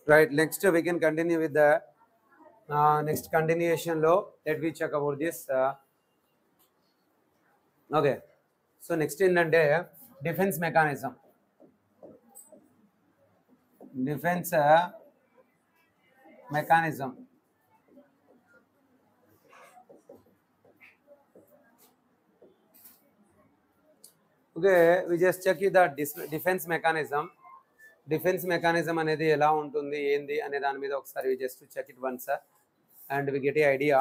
Right. Next, we can continue with the uh, next continuation law. Let me check about this. Uh, okay. So next ఏంటంటే defence mechanism defence mechanism okay we just check the defence mechanism defence mechanism అనేది ఎలా ఉంటుంది ఏంది అనే దాని మీద ఒకసారి we just check it one sir and we get a idea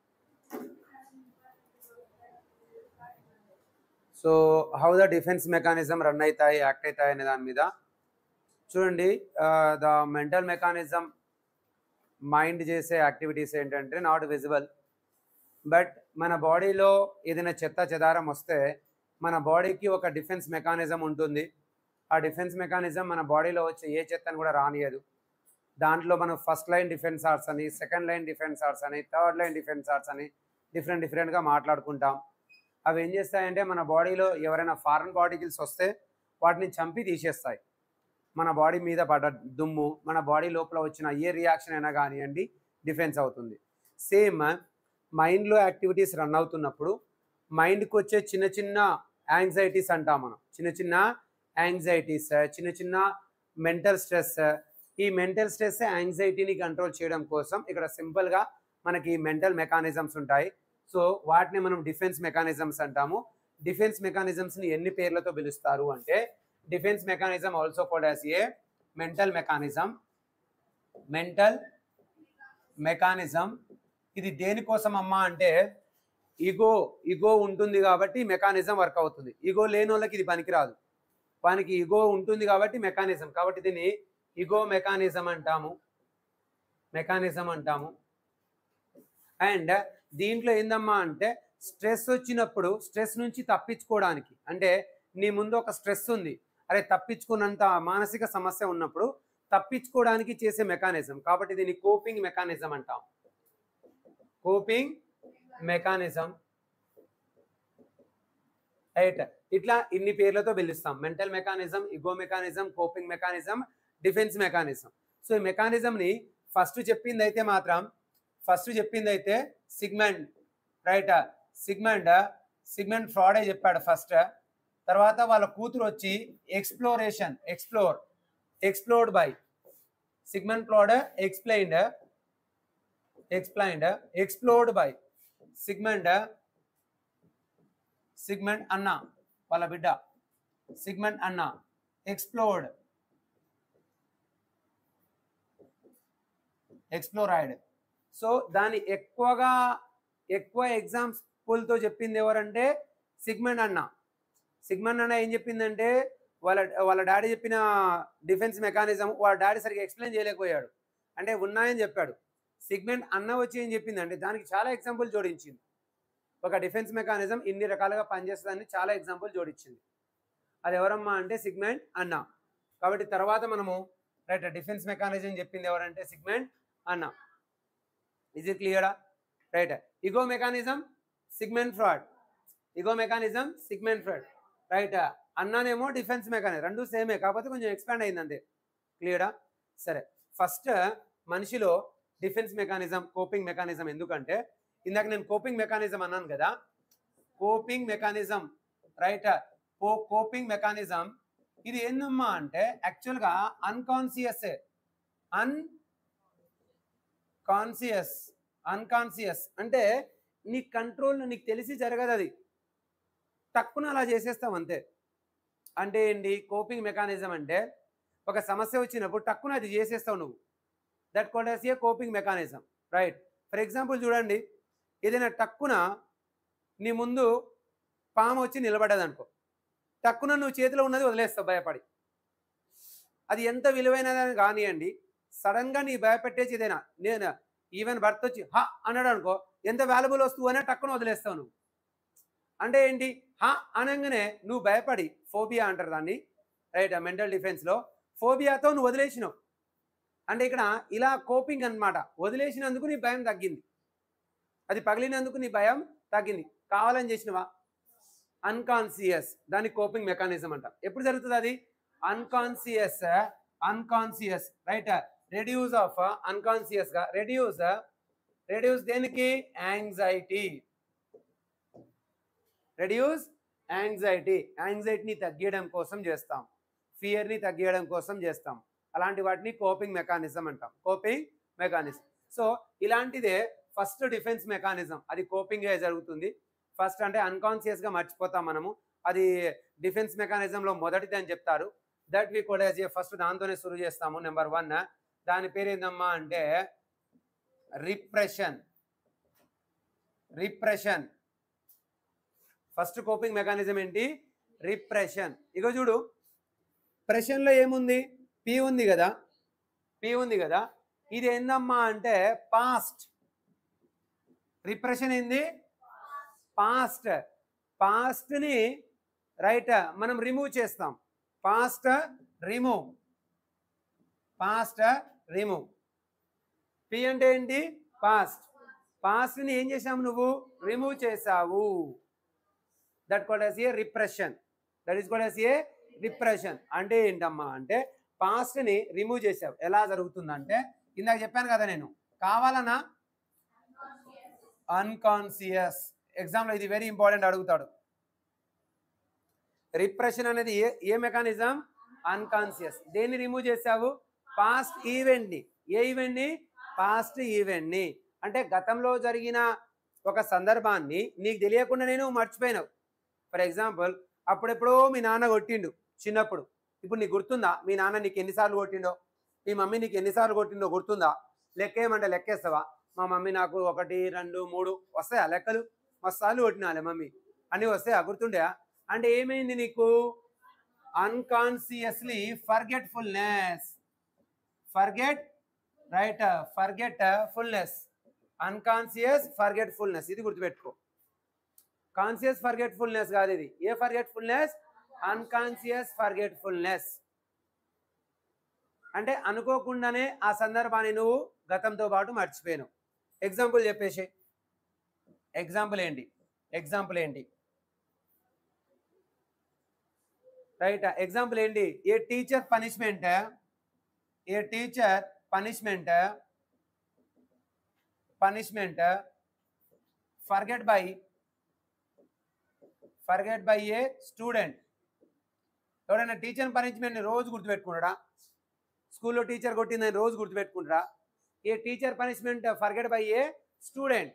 so how the defence mechanism run అవుతాయి యాక్ట్ అవుతాయి అనే దాని మీద చూడండి ద మెంటల్ మెకానిజం మైండ్ చేసే యాక్టివిటీస్ ఏంటంటే నాట్ విజిబుల్ బట్ మన బాడీలో ఏదైనా చెత్త చెదారం వస్తే మన బాడీకి ఒక డిఫెన్స్ మెకానిజం ఉంటుంది ఆ డిఫెన్స్ మెకానిజం మన బాడీలో వచ్చే ఏ చెత్తను కూడా రానియదు దాంట్లో మనం ఫస్ట్ లైన్ డిఫెన్స్ ఆర్ట్స్ అని సెకండ్ లైన్ డిఫెన్స్ ఆర్ట్స్ అని థర్డ్ లైన్ డిఫెన్స్ ఆర్ట్స్ అని డిఫరెంట్ డిఫరెంట్గా మాట్లాడుకుంటాం అవి ఏం చేస్తాయంటే మన బాడీలో ఎవరైనా ఫారెన్ పార్టికల్స్ వస్తే వాటిని చంపి తీసేస్తాయి మన బాడీ మీద పడ్డ దుమ్ము మన బాడీ లోపల వచ్చిన ఏ రియాక్షన్ అయినా కానివ్వండి డిఫెన్స్ అవుతుంది సేమ్ మైండ్లో యాక్టివిటీస్ రన్ అవుతున్నప్పుడు మైండ్కి వచ్చే చిన్న చిన్న యాంగ్జైటీస్ అంటాం మనం చిన్న చిన్న యాంగ్జైటీస్ చిన్న చిన్న మెంటల్ స్ట్రెస్ ఈ మెంటల్ స్ట్రెస్ యాంగ్జైటీని కంట్రోల్ చేయడం కోసం ఇక్కడ సింపుల్గా మనకి మెంటల్ మెకానిజమ్స్ ఉంటాయి సో వాటిని మనం డిఫెన్స్ మెకానిజమ్స్ అంటాము డిఫెన్స్ మెకానిజమ్స్ని ఎన్ని పేర్లతో పిలుస్తారు అంటే defence mechanism also called as a mental mechanism mental mechanism ఇది దేనికోసం అమ్మా అంటే ఈగో ఈగో ఉంటుంది కాబట్టి మెకానిజం వర్క్ అవుతుంది ఈగో లేని వాళ్ళకి ఇది పనికిరాదు వానికి ఈగో ఉంటుంది కాబట్టి మెకానిజం కాబట్టి దీన్ని ఈగో మెకానిజం అంటాము మెకానిజం అంటాము అండ్ దీంట్లో ఏందమ్మా అంటే స్ట్రెస్ వచ్చినప్పుడు స్ట్రెస్ నుంచి తప్పించుకోవడానికి అంటే నీ ముందు ఒక స్ట్రెస్ ఉంది అరే తప్పించుకున్నంత మానసిక సమస్య ఉన్నప్పుడు తప్పించుకోవడానికి చేసే మెకానిజం కాబట్టి దీన్ని కోపింగ్ మెకానిజం అంటాం కోపింగ్ మెకానిజం రైట్ ఇట్లా ఇన్ని పేర్లతో పిలుస్తాం mental mechanism ego mechanism coping mechanism defence mechanism so ఈ మెకానిజంని ఫస్ట్ చెప్పింది అయితే మాత్రం ఫస్ట్ చెప్పింది అయితే సిగ్మెంట్ రైట్ సిగ్మెంట్ సిగ్మెంట్ ఫ్రాడే చెప్పాడు ఫస్ట్ తర్వాత వాళ్ళ కూతురు వచ్చి exploration explore explored by Sigmund Freud explained explained explored by Sigmund Sigmund అన్న వాళ్ళ బిడ్డ సిగ్మెంట్ అన్న ఎక్స్ప్లోర్డ్ ఎక్స్ప్లోరాయిడ్ సో దాని ఎక్కువగా ఎక్కువ ఎగ్జాంపుల్తో చెప్పింది ఎవరంటే సిగ్మెంట్ అన్న సిగ్మెంట్ అన్న ఏం చెప్పిందంటే వాళ్ళ వాళ్ళ డాడీ చెప్పిన డిఫెన్స్ మెకానిజం వాళ్ళ డాడీ సరిగ్గా ఎక్స్ప్లెయిన్ చేయలేకపోయాడు అంటే ఉన్నాయని చెప్పాడు సిగ్మెంట్ అన్న వచ్చి ఏం చెప్పిందంటే దానికి చాలా ఎగ్జాంపుల్ జోడించింది ఒక డిఫెన్స్ మెకానిజం ఇన్ని రకాలుగా పనిచేస్తుందని చాలా ఎగ్జాంపుల్ జోడించింది అది ఎవరమ్మా అంటే సిగ్మెంట్ అన్న కాబట్టి తర్వాత మనము రైట్ డిఫెన్స్ మెకానిజం చెప్పింది ఎవరంటే సిగ్మెంట్ అన్న ఇజ్ ఇట్ క్లియరా right ego mechanism Sigmund Freud ego mechanism Sigmund Freud right అన్నానేమో డిఫెన్స్ మెకానిజం రెండు సేమే కాకపోతే కొంచెం ఎక్స్పాండ్ అయిందంతే క్లియరా సరే ఫస్ట్ మనిషిలో డిఫెన్స్ మెకానిజం కోపింగ్ మెకానిజం ఎందుకంటే ఇందాక నేను కోపింగ్ మెకానిజం అన్నాను కదా coping mechanism right co coping mechanism ఇది ఏందమ్మా అంటే యాక్చువల్గా అన్కాన్సియస్ అన్ కాన్సియస్ అన్కాన్సియస్ అంటే నీ కంట్రోల్ నీకు తెలిసి జరగదు అది తక్కువ అలా చేసేస్తాం అంతే అంటే ఏంటి కోపింగ్ మెకానిజం అంటే ఒక సమస్య వచ్చినప్పుడు టక్కున అది చేసేస్తావు నువ్వు that called as a coping mechanism right for example చూడండి ఏదైనా టక్కున నీ ముందు పాము వచ్చి నిలబడ్డది అనుకో టక్కున నువ్వు చేతిలో ఉన్నది వదిలేస్తావు భయపడి అది ఎంత విలువైనదని కానివ్వండి సడన్గా నీ భయపెట్టేసి ఏదైనా నేను ఈవెన్ భర్త వచ్చి హా అన్నాడు అనుకో ఎంత వాల్యుబుల్ వస్తువు అనే టక్కున వదిలేస్తావు నువ్వు అంటే ఏంటి హా అనగానే నువ్వు భయపడి ఫోబియా అంటారు దాన్ని రైట్ మెంటల్ డిఫెన్స్లో ఫోబియాతో నువ్వు వదిలేసినావు అంటే ఇక్కడ ఇలా కోపింగ్ అన్నమాట వదిలేసినందుకు నీ భయం తగ్గింది అది పగిలినందుకు నీ భయం తగ్గింది కావాలని చేసినవా అన్కాన్సియస్ దాని కోపింగ్ మెకానిజం అంట ఎప్పుడు జరుగుతుంది అది unconscious unconscious right reduce of unconscious గా రెడ్యూస్ రెడ్యూస్ దేనికి యాంగ్జైటీ రెడ్యూస్ యాంగ్జైటీ యాంగ్జైటీని తగ్గించడం కోసం చేస్తాం ఫియర్ని తగ్గించడం కోసం చేస్తాం అలాంటి వాటిని కోపింగ్ మెకానిజం అంటాం కోపింగ్ మెకానిజం సో ఇలాంటిదే ఫస్ట్ డిఫెన్స్ మెకానిజం అది కోపింగ్ జరుగుతుంది ఫస్ట్ అంటే unconscious గా మర్చిపోతాం మనము అది డిఫెన్స్ మెకానిజంలో మొదటిది అని చెప్తారు దట్ వి కూడా ఫస్ట్ దాంతోనే శురు చేస్తాము నెంబర్ వన్ దాని పేరు ఏందమ్మా అంటే repression repression first coping mechanism ఏంటి రిప్రెషన్ ఇగో చూడు ప్రెషన్లో ఏముంది పి ఉంది కదా పి ఉంది కదా ఇది ఏందమ్మా అంటే పాస్ట్ రిప్రెషన్ ఏంది పాస్ట్ పాస్ట్ని రైట్ మనం రిమూవ్ చేస్తాం past remove past remove P అంటే ఏంటి పాస్ట్ పాస్ట్ని ఏం చేసావు నువ్వు రిమూవ్ చేసావు that called as a repression that is called as a repression అంటే ఏంటమ్మా అంటే పాస్ట్ని రిమూవ్ చేసావు ఎలా జరుగుతుందంటే ఇందాక చెప్పాను కదా నేను కావాలనా అన్కాన్షియస్ ఎగ్జామ్లో ఇది వెరీ ఇంపార్టెంట్ అడుగుతాడు రిప్రెషన్ అనేది ఏ ఏ మెకానిజం అన్కాన్షియస్ దేన్ని రిమూవ్ చేసావు పాస్ట్ ఈవెంట్ని ఏ ఈవెంట్ని పాస్ట్ ఈవెంట్ని అంటే గతంలో జరిగిన ఒక సందర్భాన్ని నీకు తెలియకుండా నేను మర్చిపోయినావు ఫర్ ఎగ్జాంపుల్ అప్పుడెప్పుడో మీ నాన్న కొట్టిండు చిన్నప్పుడు ఇప్పుడు నీకు గుర్తుందా మీ నాన్న నీకు ఎన్నిసార్లు కొట్టిండో మీ మమ్మీ నీకు ఎన్నిసార్లు కొట్టిండో గుర్తుందా లెక్కేయమంటే లెక్కేస్తావా మా మమ్మీ నాకు ఒకటి రెండు మూడు వస్తాయా లెక్కలు మస్తాలు కొట్టినాలే మమ్మీ అన్నీ వస్తాయా గుర్తుండేయా అంటే ఏమైంది నీకు unconsciously forgetfulness forget right forgetfulness unconscious forgetfulness ఇది గుర్తుపెట్టుకో కాన్షియస్ ఫర్గెట్ఫుల్నెస్ కాదు ఇది ఏ ఫర్గెట్ఫుల్నెస్ అన్కాన్షియస్ ఫర్గెట్ఫుల్నెస్ అంటే అనుకోకుండానే ఆ సందర్భాన్ని నువ్వు గతంతో పాటు మర్చిపోయాను ఎగ్జాంపుల్ చెప్పేసి ఎగ్జాంపుల్ ఏంటి ఎగ్జాంపుల్ ఏంటి రైట్ ఎగ్జాంపుల్ ఏంటి a teacher punishment a teacher punishment punishment forget by forget by a student ఎవరైనా టీచర్ పనిష్మెంట్ని రోజు గుర్తుపెట్టుకుంటాడా స్కూల్లో టీచర్ కొట్టిందని రోజు గుర్తుపెట్టుకుంటారా a teacher punishment forget by a student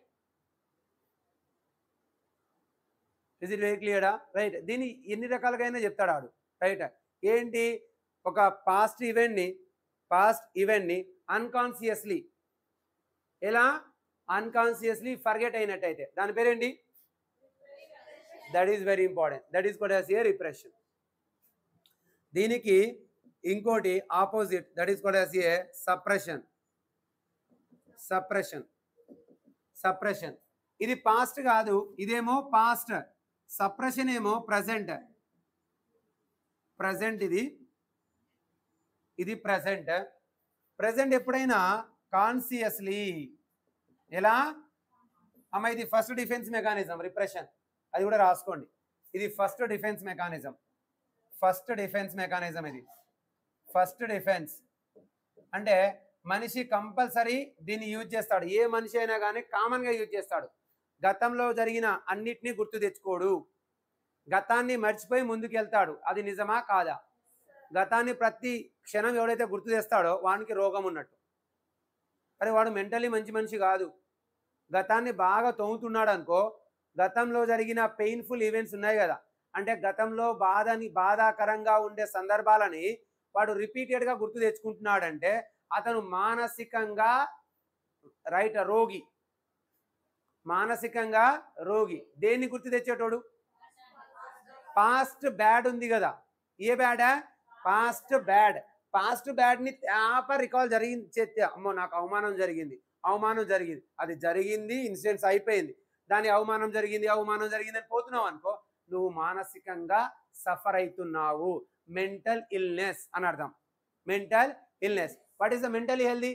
is it very క్లియరా రైట్ దీన్ని ఎన్ని రకాలుగా అయినా చెప్తాడు ఆడు రైట్ ఏంటి ఒక పాస్ట్ ఈవెంట్ని పాస్ట్ ఈవెంట్ని అన్కాన్షియస్లీ ఎలా అన్కాన్షియస్లీ ఫర్గెట్ అయినట్టయితే దాని పేరేంటి that is very important that is కూడా ఏ రిప్రెషన్ దీనికి ఇంకోటి ఆపోజిట్ దట్ ఈస్ కూడా ఏ సప్రెషన్ సప్రెషన్ సప్రెషన్ ఇది పాస్ట్ కాదు ఇదేమో పాస్ట్ సప్రెషన్ ఏమో ప్రజెంట్ ప్రజెంట్ ఇది ఇది ప్రజెంట్ ప్రజెంట్ ఎప్పుడైనా కాన్సియస్లీ ఎలా అమ్మ ఇది ఫస్ట్ డిఫెన్స్ మెకానిజం రిప్రెషన్ అది కూడా రాసుకోండి ఇది first defence mechanism first defence mechanism ఇది ఫస్ట్ డిఫెన్స్ అంటే మనిషి కంపల్సరీ దీన్ని యూజ్ చేస్తాడు ఏ మనిషి అయినా కానీ కామన్గా యూజ్ చేస్తాడు గతంలో జరిగిన అన్నిటినీ గుర్తు తెచ్చుకోడు గతాన్ని మర్చిపోయి ముందుకు వెళ్తాడు అది నిజమా కాదా గతాన్ని ప్రతి క్షణం ఎవడైతే గుర్తు తెస్తాడో వానికి రోగం ఉన్నట్టు అరే వాడు మెంటలీ మంచి మనిషి కాదు గతాన్ని బాగా తోముతున్నాడు అనుకో గతంలో జరిగిన పెయిన్ఫుల్ ఈవెంట్స్ ఉన్నాయి కదా అంటే గతంలో బాధని బాధాకరంగా ఉండే సందర్భాలని వాడు రిపీటెడ్గా గుర్తు తెచ్చుకుంటున్నాడంటే అతను మానసికంగా రైట్ రోగి మానసికంగా రోగి దేన్ని గుర్తు తెచ్చేటోడు పాస్ట్ బ్యాడ్ ఉంది కదా ఏ బ్యాడా పాస్ట్ బ్యాడ్ పాస్ట్ బ్యాడ్ని తేప రికాల్ జరిగింది చెప్తే అమ్మో నాకు అవమానం జరిగింది అవమానం జరిగింది అది జరిగింది ఇన్సిడెంట్స్ అయిపోయింది దాని అవమానం జరిగింది అవమానం జరిగింది అని పోతున్నావు అనుకో నువ్వు మానసికంగా సఫర్ అవుతున్నావు మెంటల్ ఇల్నెస్ అని అర్థం mental illness what is the mentally healthy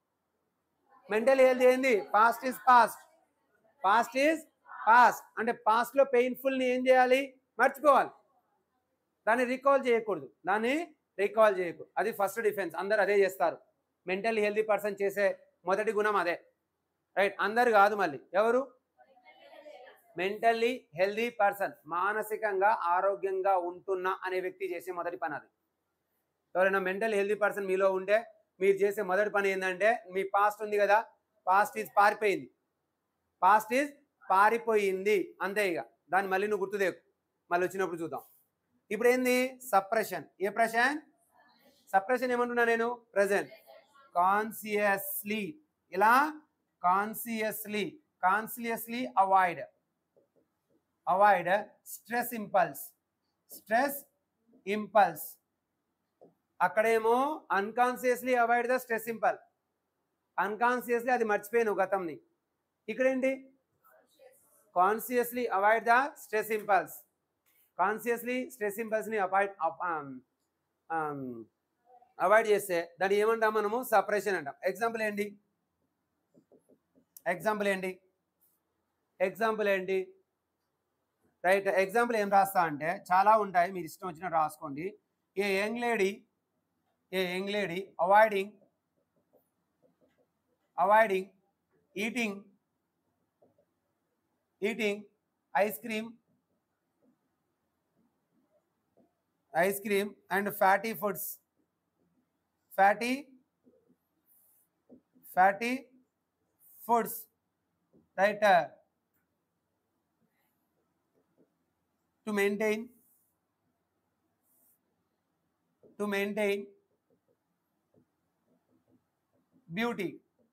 mental healthy ఏంది past is past past is past అంటే పాస్ట్లో పెయిన్ఫుల్ని ఏం చేయాలి మర్చిపోవాలి దాన్ని రికాల్ చేయకూడదు దాన్ని రికాల్ చేయకూడదు అది ఫస్ట్ డిఫెన్స్ అందరు అదే చేస్తారు మెంటల్లీ హెల్దీ పర్సన్ చేసే మొదటి గుణం అదే రైట్ అందరు కాదు మళ్ళీ ఎవరు మెంటల్లీ హెల్దీ పర్సన్ మానసికంగా ఆరోగ్యంగా ఉంటున్నా అనే వ్యక్తి చేసే మొదటి పని అది ఎవరైనా మెంటల్ హెల్దీ పర్సన్ మీలో ఉంటే మీరు చేసే మొదటి పని ఏంటంటే మీ పాస్ట్ ఉంది కదా పాస్ట్ ఈజ్ పారిపోయింది పాస్ట్ ఈజ్ పారిపోయింది అంతే ఇక దాన్ని మళ్ళీ నువ్వు గుర్తుదేకు మళ్ళీ వచ్చినప్పుడు చూద్దాం ఇప్పుడు ఏంది సప్రెషన్ ఏ ప్రషన్ సప్రెషన్ ఏమంటున్నా నేను ప్రజెంట్ కాన్సియస్లీ ఇలా consciously consciously avoid avoid stress impulse stress impulse అక్కడేమో unconsciously avoid the stress impulse unconsciously అది మర్చిపోయాను గతంని ఇక్కడ ఏంటి consciously avoid the stress impulse consciously stress ఇంపల్స్ని అవాయిడ్ అవాయిడ్ చేస్తే దాన్ని ఏమంటాం మనము సపరేషన్ అంటాం ఎగ్జాంపుల్ ఏంటి ఎగ్జాంపుల్ ఏంటి ఎగ్జాంపుల్ ఏంటి రైట్ ఎగ్జాంపుల్ ఏం రాస్తా అంటే చాలా ఉంటాయి మీరు ఇష్టం వచ్చినట్టు రాసుకోండి a young lady a young lady avoiding avoiding eating eating ice cream ice cream and fatty foods fatty fatty foods right to maintain to maintain beauty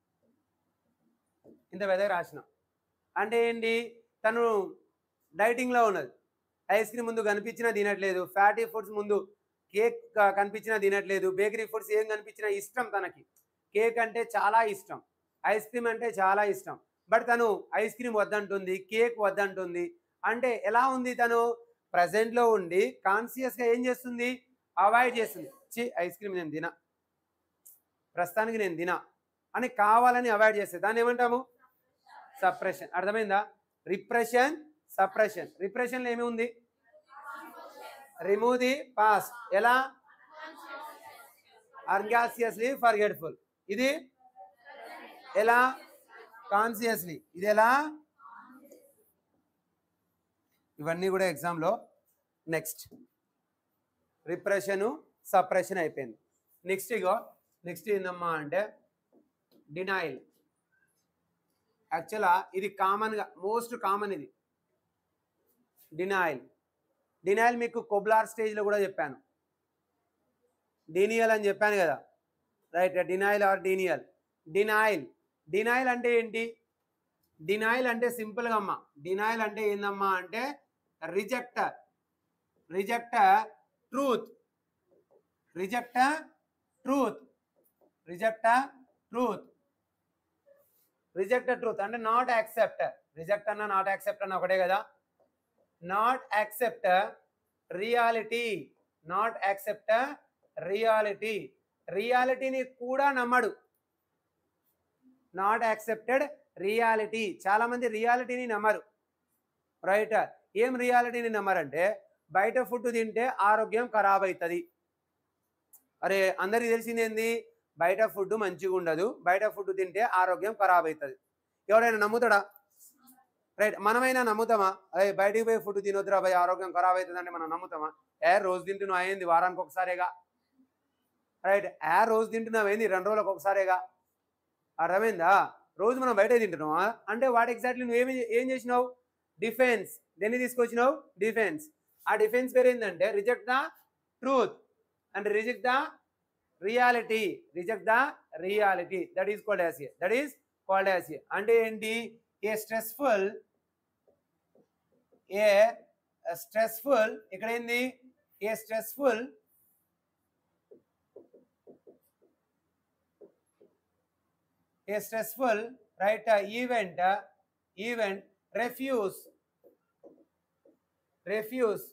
ఇంత వెదర్ రాసిన అంటే ఏంటి తను డైటింగ్లో ఉన్నది ఐస్ క్రీమ్ ముందు కనిపించినా తినట్లేదు ఫ్యాటీ ఫుడ్స్ ముందు కేక్ క- కనిపించినా తినట్లేదు బేకరీ ఫుడ్స్ ఏం కనిపించినా ఇష్టం తనకి కేక్ అంటే చాలా ఇష్టం ఐస్ క్రీమ్ అంటే చాలా ఇష్టం బట్ తను ఐస్ క్రీమ్ వద్దంటుంది కేక్ వద్దంటుంది అంటే ఎలా ఉంది తను ప్రజెంట్లో ఉండి కాన్షియస్గా ఏం చేస్తుంది అవాయిడ్ చేస్తుంది చి ఐస్ క్రీమ్ నేను తిన ప్రస్తుతానికి నేను తిన అని కావాలని అవాయిడ్ చేస్తే దాన్ని ఏమంటాము సప్రెషన్ అర్థమైందా రిప్రెషన్ సప్రెషన్ రిప్రెషన్లో ఏమి ఉంది రిమూవ్ ది పాస్ట్ ఎలా అన్కాన్సియస్లీ ఫర్గెట్ఫుల్ ఇది ఎలా కాన్సియస్లీ ఇది ఎలా ఇవన్నీ కూడా ఎగ్జామ్లో నెక్స్ట్ రిప్రెషను సప్రెషన్ అయిపోయింది నెక్స్ట్ ఇగో నెక్స్ట్ ఏందమ్మా అంటే డినాయిల్ యాక్చువల్గా ఇది కామన్గా మోస్ట్ కామన్ ఇది డినాయిల్ డినాయిల్ మీకు కొబ్లార్ స్టేజ్లో కూడా చెప్పాను డీనియల్ అని చెప్పాను కదా right denial or denial denial denial అంటే ఏంటి డినాయిల్ అంటే సింపుల్గా అమ్మా డినాయిల్ అంటే ఏందమ్మా అంటే reject reject truth reject truth reject truth reject truth అంటే నాట్ యాక్సెప్ట్ రిజెక్ట్ అన్న నాట్ యాక్సెప్ట్ అన్న ఒకటే కదా not accept reality not accept reality రియాలిటీని కూడా నమ్మడు నాట్ యాక్సెప్టెడ్ రియాలిటీ చాలా మంది రియాలిటీని నమ్మరు రైట్ ఏం రియాలిటీని నమ్మరంటే బయట ఫుడ్ తింటే ఆరోగ్యం ఖరాబ్ అవుతుంది అరే అందరికి తెలిసింది ఏంది బయట ఫుడ్ మంచిగా ఉండదు బయట ఫుడ్ తింటే ఆరోగ్యం ఖరాబ్ అవుతుంది ఎవరైనా నమ్ముతాడా రైట్ మనమైనా నమ్ముతామా అదే బయటికి పోయి ఫుడ్ తినొద్దురా భయ్ ఆరోగ్యం ఖరాబ్ అవుతుంది అంటే మనం నమ్ముతామా ఏ రోజు తింటున్నావు అయింది వారానికి ఒకసారిగా రైట్ ఏ రోజు తింటున్నావు ఏంది రెండు రోజులకు ఒకసారిగా అర్థమైందా రోజు మనం బయట తింటున్నావా అంటే వాట్ ఎగ్జాక్ట్లీ నువ్వు ఏమి ఏం చేసినావు డిఫెన్స్ దేన్ని తీసుకొచ్చినావు డిఫెన్స్ ఆ డిఫెన్స్ పేరు ఏంటంటే reject the truth and reject the reality reject the reality that is called as that is called as అంటే ఏంటి ఏ స్ట్రెస్ఫుల్ ఏ స్ట్రెస్ఫుల్ ఇక్కడ ఏంది a stressful a stressful right uh, event uh, event refuse refuse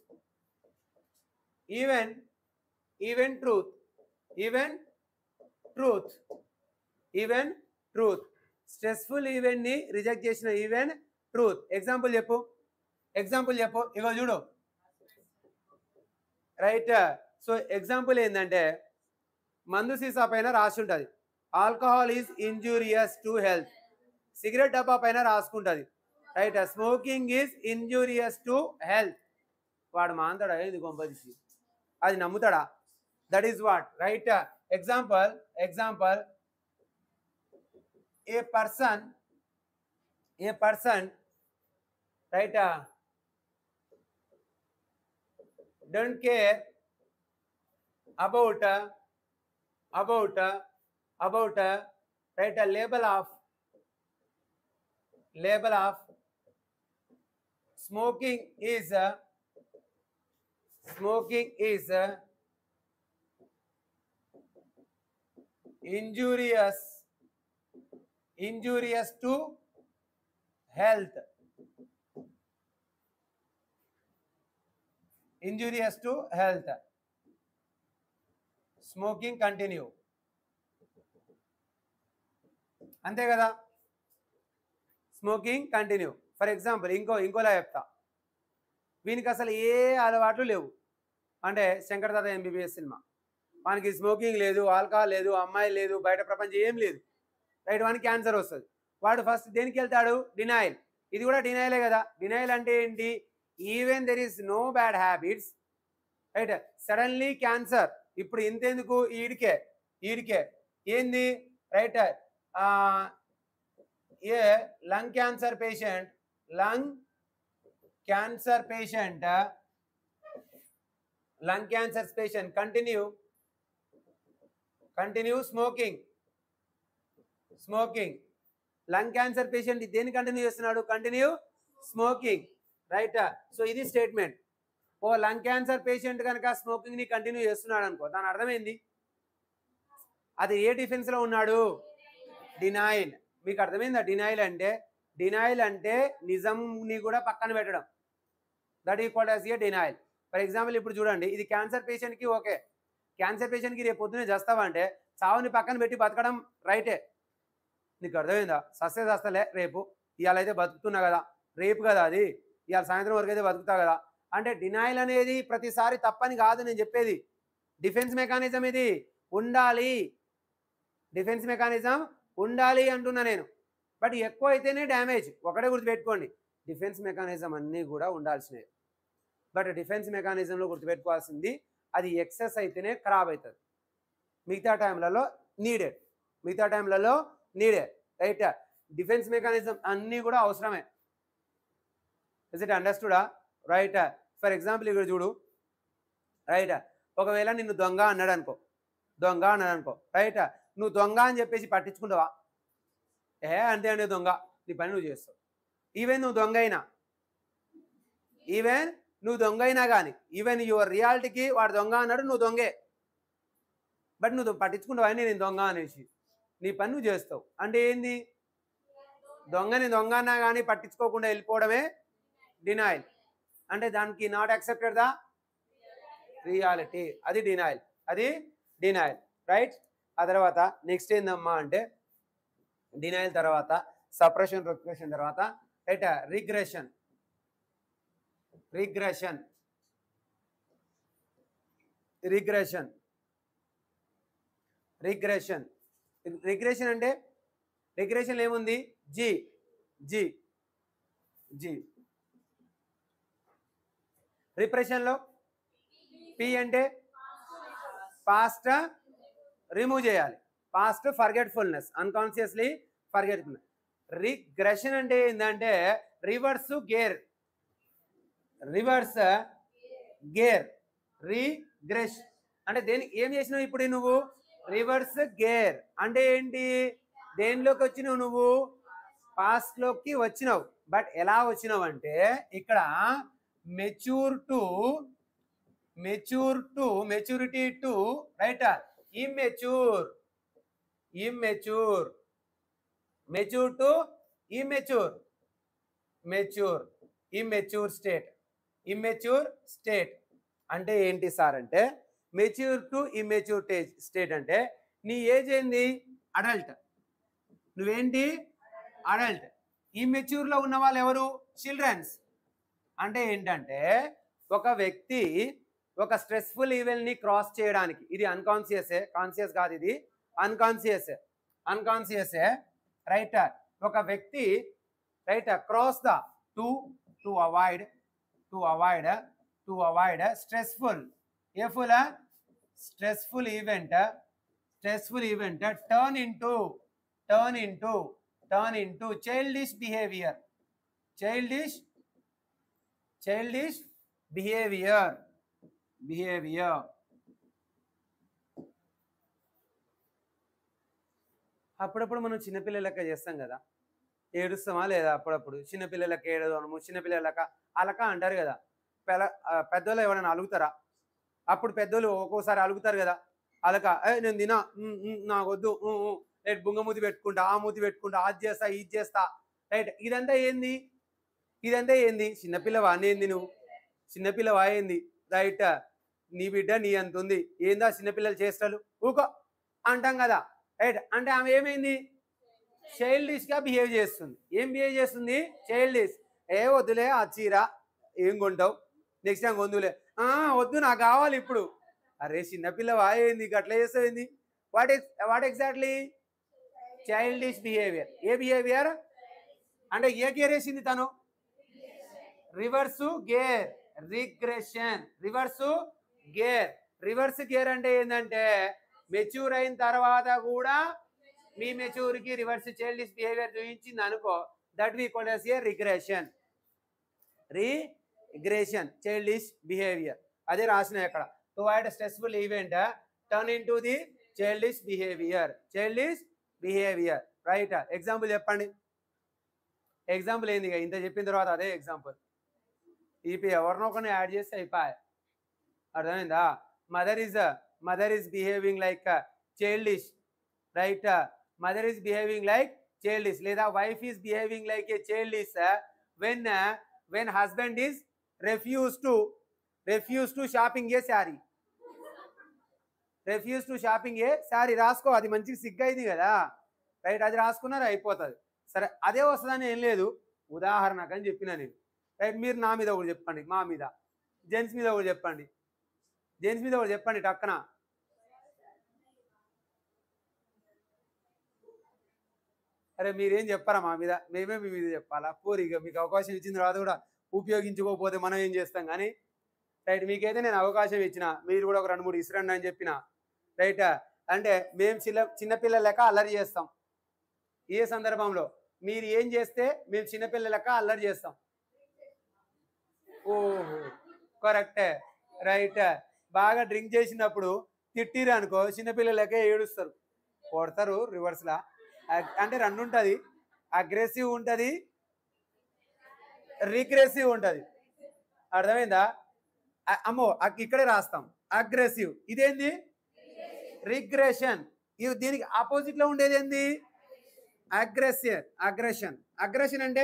even even truth even truth even truth stressful event ని reject చేసిన event truth example చెప్పు example చెప్పు ఇగో చూడు రైట్ సో ఎగ్జాంపుల్ ఏంటంటే మందు సీసా పైన రాసి ఉంటుంది alcohol is injurious to health cigarette డబ్బా పైన రాసుకుంటుంది right smoking is injurious to health వాడు మాంతాడా ఇది గొంపదిసి అది నమ్ముతాడా that is what right example example a person a person right don't care about uh, about uh, about uh, write a label of label of smoking is uh, smoking is uh, injurious injurious to health injurious to health smoking continue అంతే కదా smoking continue for example ఇంకో ఇంకోలా చెప్తా వీనికి అసలు ఏ అలవాట్లు లేవు అంటే శంకర్ దాదా ఎంబీబీఎస్ సినిమా వానికి స్మోకింగ్ లేదు ఆల్కహాల్ లేదు అమ్మాయి లేదు బయట ప్రపంచం ఏం లేదు రైట్ వానికి క్యాన్సర్ వస్తుంది వాడు ఫస్ట్ దేనికి వెళ్తాడు డినాయిల్ ఇది కూడా డినాయిలే కదా డినాయిల్ అంటే ఏంటి even there is no bad habits right suddenly cancer ఇప్పుడు ఇంతెందుకు ఈడికే ఈడికే ఏంది right a lung cancer patient lung cancer patient lung cancer patient continue continue smoking smoking lung cancer patient దేని కంటిన్యూ చేస్తున్నాడు కంటిన్యూ స్మోకింగ్ రైట్ సో ఇది statement ఓ lung cancer patient కనుక స్మోకింగ్ ని కంటిన్యూ చేస్తున్నాడు అనుకో దాని అర్థమైంది అది ఏ డిఫెన్స్ లో ఉన్నాడు డినాయిల్ మీకు అర్థమైందా డినాయిల్ అంటే డినాయిల్ అంటే నిజంని కూడా పక్కన పెట్టడం that equal as a denial for example ఇప్పుడు చూడండి ఇది క్యాన్సర్ పేషెంట్ కి ఓకే క్యాన్సర్ పేషెంట్ కి రేపు పొద్దునే చేస్తావా అంటే చావుని పక్కన పెట్టి బతకడం రైటే నీకు అర్థమైందా సస్తే సస్తలే రేపు ఇవాళ అయితే బతుకుతున్నా కదా రేపు కదా అది ఇవాళ సాయంత్రం వరకు అయితే బతుకుతా కదా అంటే డినాయిల్ అనేది ప్రతిసారి తప్పని కాదు నేను చెప్పేది డిఫెన్స్ మెకానిజం ఇది ఉండాలి డిఫెన్స్ మెకానిజం ఉండాలి అంటున్నా నేను బట్ ఎక్కువ అయితేనే డ్యామేజ్ ఒకటే గుర్తుపెట్టుకోండి డిఫెన్స్ మెకానిజం అన్నీ కూడా ఉండాల్సినవి బట్ డిఫెన్స్ మెకానిజంలో గుర్తుపెట్టుకోవాల్సింది అది ఎక్సెస్ అయితేనే ఖరాబ్ అవుతుంది మిగతా టైంలలో నీడెడ్ మిగతా టైంలలో నీడెడ్ రైట్ డిఫెన్స్ మెకానిజం అన్నీ కూడా అవసరమే ఇస్ ఇట్ అండర్స్టూడా రైట్ ఫర్ ఎగ్జాంపుల్ ఇక్కడ చూడు రైట్ ఒకవేళ నిన్ను దొంగ అన్నాడు అనుకో దొంగ అన్నాడు అనుకో రైట్ నువ్వు దొంగ అని చెప్పేసి పట్టించుకుంటావా ఏ అంతే అంటే దొంగ నీ పని నువ్వు చేస్తావు ఈవెన్ నువ్వు దొంగ అయినా ఈవెన్ నువ్వు దొంగ అయినా కానీ ఈవెన్ యువర్ రియాలిటీకి వాడు దొంగ అన్నాడు నువ్వు దొంగే బట్ నువ్వు పట్టించుకుంటావా అని నేను దొంగ అనేసి నీ పని నువ్వు చేస్తావు అంటే ఏంది దొంగని దొంగ అన్నా కానీ పట్టించుకోకుండా వెళ్ళిపోవడమే డినాయిల్ అంటే దానికి నాట్ యాక్సెప్టెడ్ దా రియాలిటీ అది డినాయిల్ అది డినాయిల్ రైట్ ఆ తర్వాత నెక్స్ట్ ఏందమ్మా అంటే డినాయిల్ తర్వాత సప్రెషన్ రిగ్రెషన్ తర్వాత right regression regression regression regression regression అంటే రిగ్రెషన్ ఏముంది జీ జీ జీ రిప్రెషన్లో పి అంటే పాస్ట్ రిమూవ్ చేయాలి past forgetfulness unconsciously forgetfulness regression అంటే ఏంటంటే reverse gear reverse gear regress అంటే దేనికి ఏం చేసినావు ఇప్పుడు నువ్వు రివర్స్ గేర్ అంటే ఏంటి దేనిలోకి వచ్చినావు నువ్వు పాస్ట్ లోకి వచ్చినావు బట్ ఎలా వచ్చినావు అంటే ఇక్కడ mature to mature to maturity to right immature immature mature to immature mature immature state immature state అంటే ఏంటి సార్ అంటే మెచ్యూర్ టు ఇమ్మెచ్యూర్ స్టేట్ అంటే నీ ఏజ్ ఏంది అడల్ట్ నువ్వేంటి అడల్ట్ ఇమ్మెచ్యూర్లో ఉన్న వాళ్ళు ఎవరు చిల్డ్రన్స్ అంటే ఏంటంటే ఒక వ్యక్తి ఒక స్ట్రెస్ఫుల్ ఈవెంట్ ని క్రాస్ చేయడానికి ఇది అన్కాన్షియస్ కాన్షియస్ కాదు ఇది అన్కాన్షియస్ అన్కాన్షియస్ రైట్ ఒక వ్యక్తి right cross the to to avoid to avoid to avoid stressful a full stressful event stressful event turn into turn into turn into childish behaviour childish childish behaviour behaviour అప్పుడప్పుడు మనం చిన్నపిల్లలక చేస్తాం కదా ఏడుస్తామా లేదా అప్పుడప్పుడు చిన్నపిల్లలకి ఏడదనము చిన్నపిల్లలక అలక అంటారు కదా పెల ఆ, పెద్దోళ్ళు ఎవరైనా అలుగుతారా అప్పుడు పెద్దోళ్ళు ఒక్కోసారి అలుగుతారు కదా అలక ఏ నేను తినా ఉమ్, ఉమ్, నాకు వద్దు ఉమ్, ఉమ్, రైట్ బుంగమూతి పెట్టుకుంటా ఆ మూతి పెట్టుకుంటా అది చేస్తా ఇది చేస్తా రైట్ ఇదంతా ఏంది ఇదంతా ఏంది చిన్నపిల్లవా ఏంది నువ్వు చిన్నపిల్లవా ఏంది రైట్ నీ బిడ్డ నీ అంత ఉంది ఏందా చిన్నపిల్లలు చేస్తాడు ఊకో అంటాం కదా రైట్ అంటే ఆమె ఏమైంది చైల్డిష్ గా బిహేవ్ చేస్తుంది ఏం బిహేవ్ చేస్తుంది చైల్డిష్ ఏ వద్దులే ఆ చీర ఏం కొంటావు నెక్స్ట్ టైం కొందులే ఆ వద్దు నాకు కావాలి ఇప్పుడు అరే చిన్నపిల్లవా ఏంది అట్లా చేస్తావు ఏంది what ex what exactly childish behaviour a behaviour అంటే ఏ గేర్ వేసింది తను reverse gear regression reverse gear reverse gear అంటే ఏంటంటే మెచ్యూర్ అయిన తర్వాత కూడా మీ మెచ్యూర్కి రివర్స్ చైల్డిష్ బిహేవియర్ చూపించింది అనుకో that we call a regression regression childish behaviour అదే రాసిన ఇక్కడ to avoid stressful event turn in to the childish behaviour childish behaviour right example చెప్పండి ఎగ్జాంపుల్ ఏంది ఇక ఇంత చెప్పిన తర్వాత అదే ఎగ్జాంపుల్ ఇప్పుడు ఎవరినో ఒకరిని యాడ్ చేస్తే అయిపోయాయి అర్థమైందా mother is mother is behaving like childish right mother is behaving like childish లేదా wife is behaving like a childish when when husband is refuse to refuse to shopping a sari refuse to shopping a sari రాసుకో అది మంచిగా సిగ్గైంది కదా right అది రాసుకున్నారు అయిపోతుంది సరే అదే వస్తుందని ఏం లేదు ఉదాహరణకు అని చెప్పిన నేను రైట్ మీరు నా మీద ఒకటి చెప్పండి మా మీద జెంట్స్ మీద ఒకటి చెప్పండి జెంట్స్ మీద ఒకటి చెప్పండి టక్కన అరే మీరేం చెప్పారా మా మీద మేమే మీ మీద చెప్పాలా పూరిగా మీకు అవకాశం ఇచ్చిన తర్వాత కూడా ఉపయోగించుకోకపోతే మనం ఏం చేస్తాం కానీ రైట్ మీకైతే నేను అవకాశం ఇచ్చిన మీరు కూడా ఒక రెండు మూడు ఇసురండి అని చెప్పిన రైట్ అంటే మేము చిన్న చిన్నపిల్లల లెక్క అల్లరి చేస్తాం ఏ సందర్భంలో మీరు ఏం చేస్తే మేము చిన్నపిల్లల లెక్క అల్లరి చేస్తాం ఓహో కరెక్టే రైట్ బాగా డ్రింక్ చేసినప్పుడు తిట్టిరు అనుకో చిన్నపిల్లల లెక్క ఏడుస్తారు కొడతారు రివర్స్లా అంటే రెండు ఉంటుంది అగ్రెసివ్ ఉంటుంది రిగ్రెసివ్ ఉంటుంది అర్థమైందా అ- అమ్మో అక్- ఇక్కడే రాస్తాం అగ్రెసివ్ ఇదేంది రిగ్రెషన్ ఇది దీనికి ఆపోజిట్ లో ఉండేది ఏంది అగ్రెసివ్ అగ్రెషన్ అగ్రెషన్ అంటే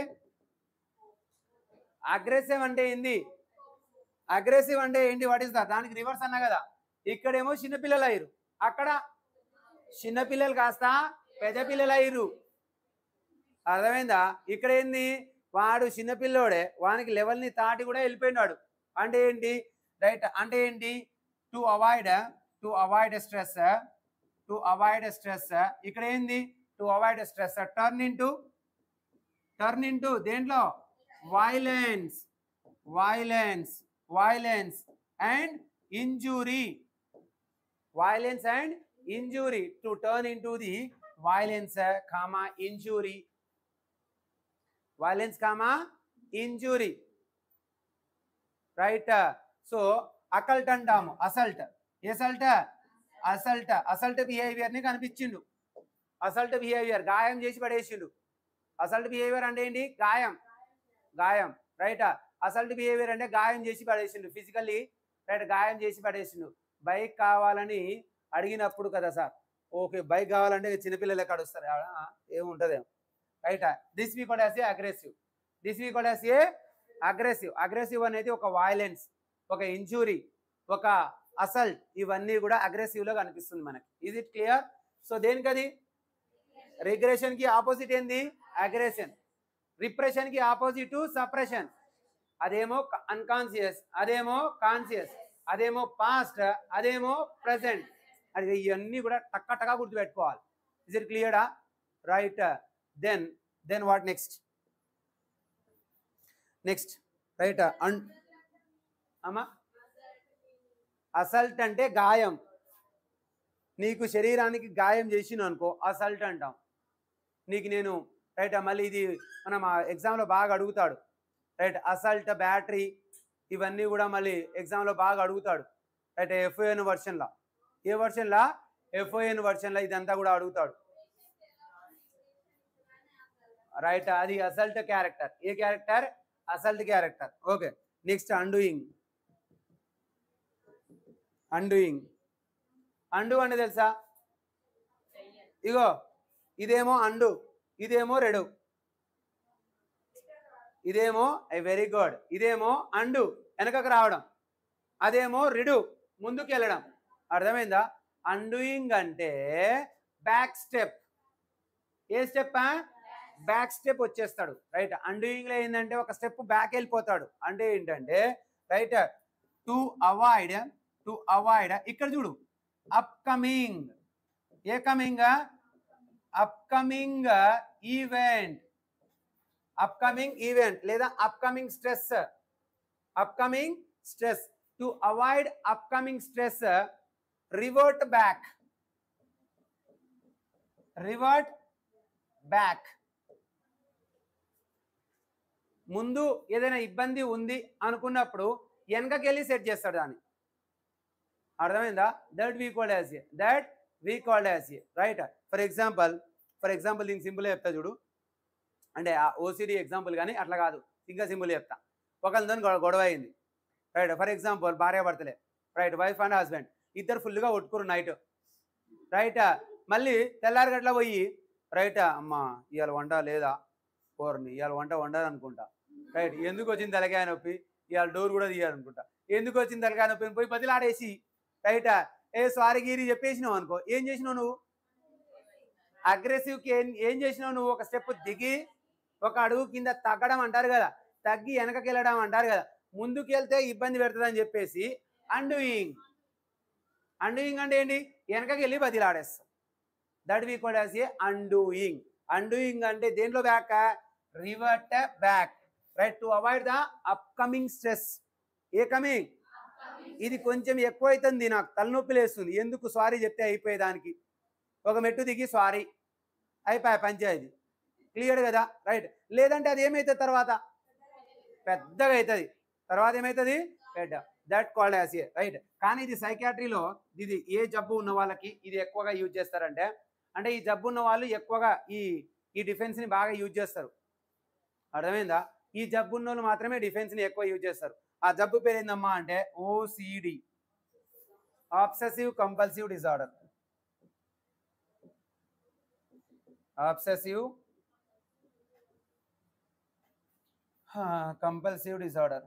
అగ్రెసివ్ అంటే ఏంది అగ్రెసివ్ అంటే ఏంటి వాట్ ఇస్ దా దానికి రివర్స్ అన్నా కదా ఇక్కడేమో చిన్నపిల్లలు అయ్యారు అక్కడ చిన్నపిల్లలు కాస్త పెద్ద పిల్లలు అయ్యారు అర్థమైందా ఇక్కడ ఏంది వాడు చిన్నపిల్లోడే వానికి లెవెల్ని దాటి కూడా వెళ్ళిపోయినాడు అంటే ఏంటి రైట్ అంటే ఏంటి to avoid to avoid stress to avoid stress ఇక్కడ ఏంది to avoid stress turn into turn into దేంట్లో violence violence violence and injury violence and injury to turn into the violence uh, comma injury violence comma injury right uh, so occult అంటాము assault assault assault assault behaviour ని కనిపించిండు assault behaviour గాయం చేసి పడేసిండు assault behaviour అంటే ఏంటి గాయం గాయం right assault behaviour అంటే గాయం చేసి పడేసిండు ఫిజికల్లీ రైట్ గాయం చేసి పడేసిండు బైక్ కావాలని అడిగినప్పుడు కదా సార్ ఓకే బైక్ కావాలంటే చిన్నపిల్లలు ఎక్కడ వస్తారు ఏముంటదేమో రైట్ దిస్ వీ కూడా ఏ అగ్రెసివ్ దిస్ వీ కూడా ఏ అగ్రెసివ్ అగ్రెసివ్ అనేది ఒక వైలెన్స్ ఒక ఇంజురీ ఒక అసల్ట్ ఇవన్నీ కూడా aggressive లో కనిపిస్తుంది మనకి ఈజ్ ఇట్ క్లియర్ సో దేనికది రిగ్రెషన్ కి ఆపోజిట్ ఏంది అగ్రెషన్ రిప్రెషన్ కి ఆపోజిట్ సప్రెషన్ అదేమో అన్కాన్షియస్ అదేమో కాన్షియస్ అదేమో పాస్ట్ అదేమో ప్రజెంట్ అది ఇవన్నీ కూడా టక్క టక్క గుర్తుపెట్టుకోవాలి ఇస్ ఇట్ క్లియరా right then then what next next right అన్ అమ్మా అసల్ట్ అంటే గాయం నీకు శరీరానికి గాయం చేసిన అనుకో అసల్ట్ అంటాం నీకు నేను రైట్ మళ్ళీ ఇది మనం ఆ ఎగ్జామ్లో బాగా అడుగుతాడు రైట్ అసల్ట్ బ్యాటరీ ఇవన్నీ కూడా మళ్ళీ ఎగ్జామ్లో బాగా అడుగుతాడు రైట్ ఎఫ్ఓఎన్ వర్షన్లో ఏ వర్షన్లా ఎఫ్ఓఎన్ వర్షన్లో ఇదంతా కూడా అడుగుతాడు రైట్ అది assault character a character assault character okay next undoing undoing undo అంటే తెలుసా ఇగో ఇదేమో అండు ఇదేమో రెడు ఇదేమో వెరీ గుడ్ ఇదేమో అండు వెనకకు రావడం అదేమో రిడు ముందుకు వెళ్ళడం అర్థమైందా అండూయింగ్ అంటే back step a step back step వచ్చేస్తాడు రైట్ అండూయింగ్ లో ఏంటంటే ఒక స్టెప్ బ్యాక్ వెళ్ళిపోతాడు అంటే ఏంటంటే right to avoid to avoid ఇక్కడ చూడు upcoming a coming upcoming event upcoming event లేదా upcoming stress upcoming stress to avoid upcoming stress revert back revert back ముందు ఏదైనా ఇబ్బంది ఉంది అనుకున్నప్పుడు వెనకకెళ్ళి సెట్ చేస్తాడు దాన్ని అర్థమైందా that we called as a that we called as a right for example for example దీనికి సింపుల్ చెప్తా చూడు అంటే ఓసిడి ఎగ్జాంపుల్ కానీ అట్లా కాదు ఇంకా సింపుల్ చెప్తా ఒకరితో గొడవ అయింది రైట్ ఫర్ ఎగ్జాంపుల్ భార్య భర్తలే రైట్ వైఫ్ అండ్ హస్బెండ్ ఇద్దరు ఫుల్గా కొట్టుకురు నైట్ రైట్ మళ్ళీ తెల్లారి గట్ల పోయి రైట్ అమ్మా ఇవాళ వంట లేదా పోర్ని ఇవాళ వంట వండదు అనుకుంటా రైట్ ఎందుకు వచ్చింది తలకాయ నొప్పి ఇవాళ డోర్ కూడా తీయాలనుకుంటా ఎందుకు వచ్చింది తలకాయ నొప్పి అని పోయి బదిలాడేసి రైట్ ఏ సారీ గీరి చెప్పేసినావు అనుకో ఏం చేసినావు నువ్వు అగ్రెసివ్కి ఏం ఏం చేసినావు నువ్వు ఒక స్టెప్ దిగి ఒక అడుగు కింద తగ్గడం అంటారు కదా తగ్గి వెనకకి వెళ్ళడం అంటారు కదా ముందుకు వెళ్తే ఇబ్బంది పెడుతుంది అని చెప్పేసి అండూయింగ్ అండూయింగ్ అంటే ఏంటి వెనకకి వెళ్ళి బదిలాడేస్తాం that we code as a undoing undoing అంటే దేంట్లో back revert back right to avoid the upcoming stress a coming ఇది కొంచెం ఎక్కువ అవుతుంది నాకు తలనొప్పి లేస్తుంది ఎందుకు సారీ చెప్తే అయిపోయేదానికి ఒక మెట్టు దిగి సారీ అయిపోయా పంచాయతీ క్లియర్ కదా రైట్ లేదంటే అది ఏమవుతుంది తర్వాత పెద్దగా అవుతుంది తర్వాత ఏమవుతుంది పెద్ద that called as a right కానీ ఇది సైకాట్రీలో ఇది ఏ జబ్బు ఉన్న వాళ్ళకి ఇది ఎక్కువగా యూజ్ చేస్తారంటే అంటే ఈ జబ్బు ఉన్న వాళ్ళు ఎక్కువగా ఈ ఈ డిఫెన్స్ని బాగా యూజ్ చేస్తారు అర్థమైందా ఈ జబ్బు ఉన్న వాళ్ళు మాత్రమే డిఫెన్స్ని ఎక్కువ యూజ్ చేస్తారు ఆ జబ్బు పేరు ఏందమ్మా అంటే OCD obsessive compulsive disorder obsessive compulsive disorder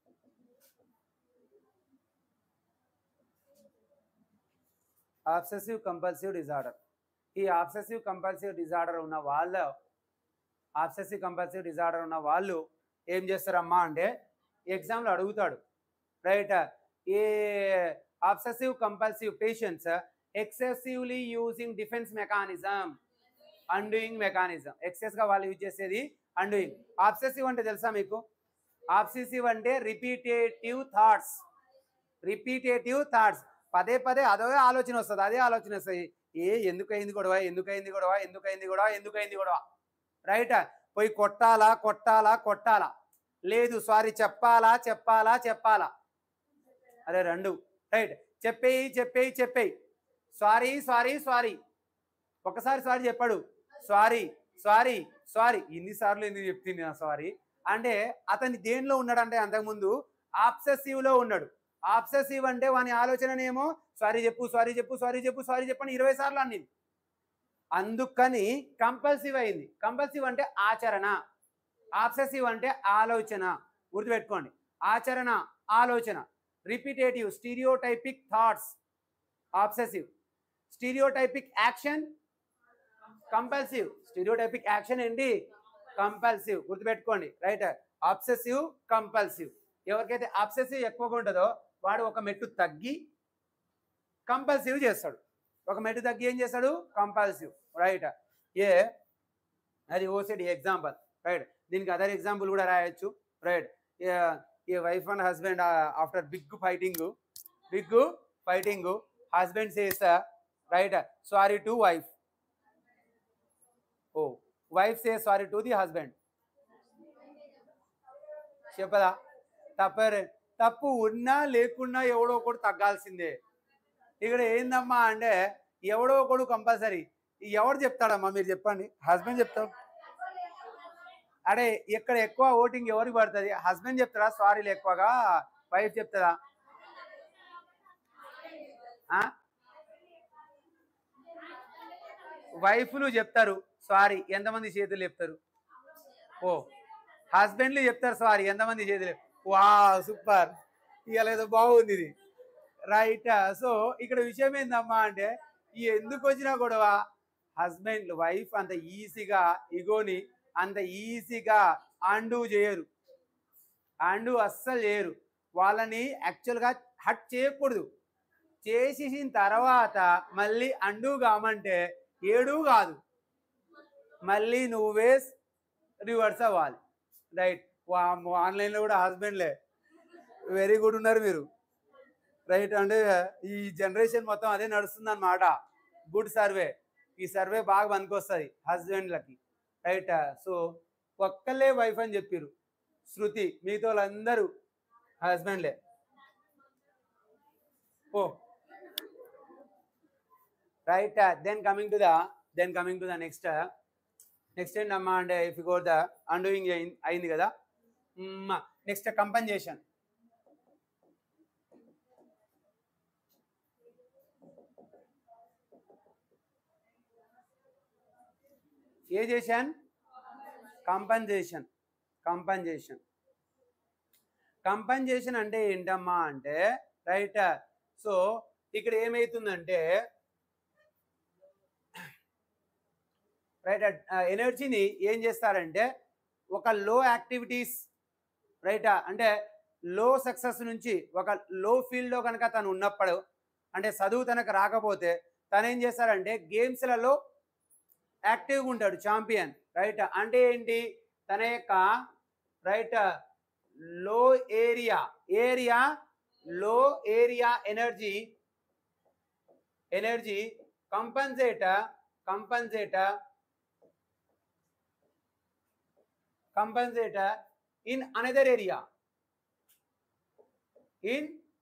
obsessive compulsive disorder ఈ ఆబ్సెసివ్ కంపల్సివ్ డిజార్డర్ ఉన్న వాళ్ళు ఆబ్సెసివ్ కంపల్సివ్ డిజార్డర్ ఉన్న వాళ్ళు ఏం చేస్తారమ్మా అంటే ఎగ్జామ్లో అడుగుతాడు right a obsessive compulsive patients excessively using defence mechanism undoing mechanism ఎక్సెస్గా వాళ్ళు యూజ్ చేసేది అండూయింగ్ ఆబ్సెసివ్ అంటే తెలుసా మీకు ఆబ్సెసివ్ అంటే రిపీటేటివ్ థాట్స్ రిపీటేటివ్ థాట్స్ పదే పదే అదే ఆలోచన వస్తుంది అదే ఆలోచన వస్తుంది ఏ ఎందుకైంది గొడవ ఎందుకైంది గొడవ ఎందుకైంది గొడవ ఎందుకైంది గొడవ రైట్ పోయి కొట్టాలా కొట్టాలా కొట్టాలా లేదు సారీ చెప్పాలా చెప్పాలా చెప్పాలా అరే రెండు రైట్ చెప్పేయి చెప్పేయి చెప్పేయి సారీ సారీ సారీ ఒకసారి సారీ చెప్పాడు సారీ సారీ సారీ ఇన్నిసార్లు ఎందుకు చెప్తుంది సారీ అంటే అతని దేనిలో ఉన్నాడంటే అంతకుముందు ఆబ్సెసివ్ లో ఉన్నాడు ఆబ్సెసివ్ అంటే వాని ఆలోచననేమో సారీ చెప్పు సారీ చెప్పు సారీ చెప్పు సారీ చెప్పని ఇరవై సార్లు అన్నింది అందుకని కంపల్సివ్ అయింది కంపల్సివ్ అంటే ఆచరణ ఆబ్సెసివ్ అంటే ఆలోచన గుర్తుపెట్టుకోండి ఆచరణ ఆలోచన repetitive stereotypic thoughts obsessive stereotypic action compulsive stereotypic action ఏంటి కంపల్సివ్ గుర్తుపెట్టుకోండి రైట్ ఆబ్సెసివ్ కంపల్సివ్ ఎవరికైతే ఆబ్సెసివ్ ఎక్కువగా ఉంటుందో వాడు ఒక మెట్టు తగ్గి కంపల్సివ్ చేస్తాడు ఒక మెట్టు తగ్గి ఏం చేస్తాడు కంపల్సివ్ రైట్ ఏ అది ఓసిడి ఎగ్జాంపుల్ రైట్ దీనికి అదర్ ఎగ్జాంపుల్ కూడా రాయొచ్చు right a wife and husband after big fighting big fighting husband says right sorry to wife oh wife say sorry to the husband చెప్పదా తప్పరే తప్పు ఉన్నా లేకున్నా ఎవడో ఒకడు తగ్గాల్సిందే ఇక్కడ ఏందమ్మా అంటే ఎవడో ఒకడు కంపల్సరీ ఎవడు చెప్తాడమ్మా మీరు చెప్పండి హస్బెండ్ చెప్తాడు అడే ఇక్కడ ఎక్కువ ఓటింగ్ ఎవరికి పడుతుంది హస్బెండ్ చెప్తాడా సారీలు ఎక్కువగా వైఫ్ చెప్తాడా ఆ? వైఫ్లు చెప్తారు సారీ ఎంతమంది చేతులు చెప్తారు ఓ హస్బెండ్లు చెప్తారు సారీ ఎంతమంది చేతులు వా సూపర్ ఇవాళ ఏదో బాగుంది ఇది రైట్ సో ఇక్కడ విషయం ఏందమ్మా అంటే ఈ ఎందుకు వచ్చినా గొడవ హస్బెండ్ వైఫ్ అంత ఈజీగా ఇగోని అంత ఈజీగా అండు చేయరు అండు అస్సలు చేయరు వాళ్ళని యాక్చువల్గా హట్ చేయకూడదు చేసేసిన తర్వాత మళ్ళీ అండు కామంటే ఏడు కాదు మళ్ళీ నువ్వే రివర్స్ అవ్వాలి రైట్ ఆన్లైన్లో కూడా హస్బెండ్లే వెరీ గుడ్ ఉన్నారు మీరు రైట్ అంటే ఈ జనరేషన్ మొత్తం అదే నడుస్తుంది అనమాట గుడ్ సర్వే ఈ సర్వే బాగా పనికొస్తుంది హస్బెండ్లకి రైట్ సో ఒక్కళ్ళే వైఫ్ అని చెప్పారు శృతి మిగతా వాళ్ళందరూ హస్బెండ్లే oh right then coming to the then coming to the next next ఏంటమ్మా అంటే ఇఫ్ గో ద అండూయింగ్ అయింది కదా నెక్స్ట్ కంపన్సేషన్ ఏ చేశాను కంపన్సేషన్ కంపన్సేషన్ కంపన్సేషన్ అంటే ఏంటమ్మా అంటే రైట్ సో ఇక్కడ ఏమైతుందంటే రైట్ ఎనర్జీని ఏం చేస్తారంటే ఒక లో యాక్టివిటీస్ రైట్ అంటే లో సక్సెస్ నుంచి ఒక లో ఫీల్డ్లో కనుక తను ఉన్నప్పుడు అంటే చదువు తనకు రాకపోతే తను ఏం చేస్తారంటే గేమ్స్లలో యాక్టివ్గా ఉంటాడు ఛాంపియన్ రైట్ అంటే ఏంటి తన యొక్క రైట్ లో ఏరియా ఏరియా లో area energy energy compensate compensate compensator in another area in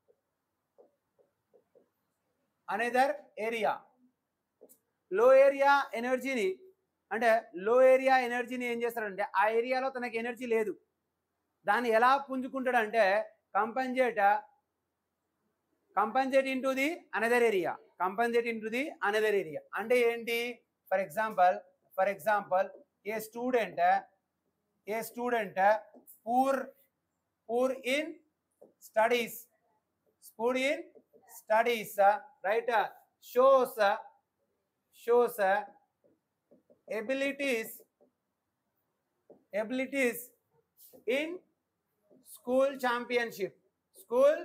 another area లో ఏరియా ఎనర్జీని అంటే లో ఏరియా ఎనర్జీని ఏం చేస్తాడంటే ఆ ఏరియాలో తనకి ఎనర్జీ లేదు దాన్ని ఎలా పుంజుకుంటాడంటే compensate compensate in to the another area compensate in to the another area అంటే ఏంటి for example for example a student a student uh, poor poor in studies poor in studies uh, right uh, shows uh, shows uh, abilities abilities in school championship school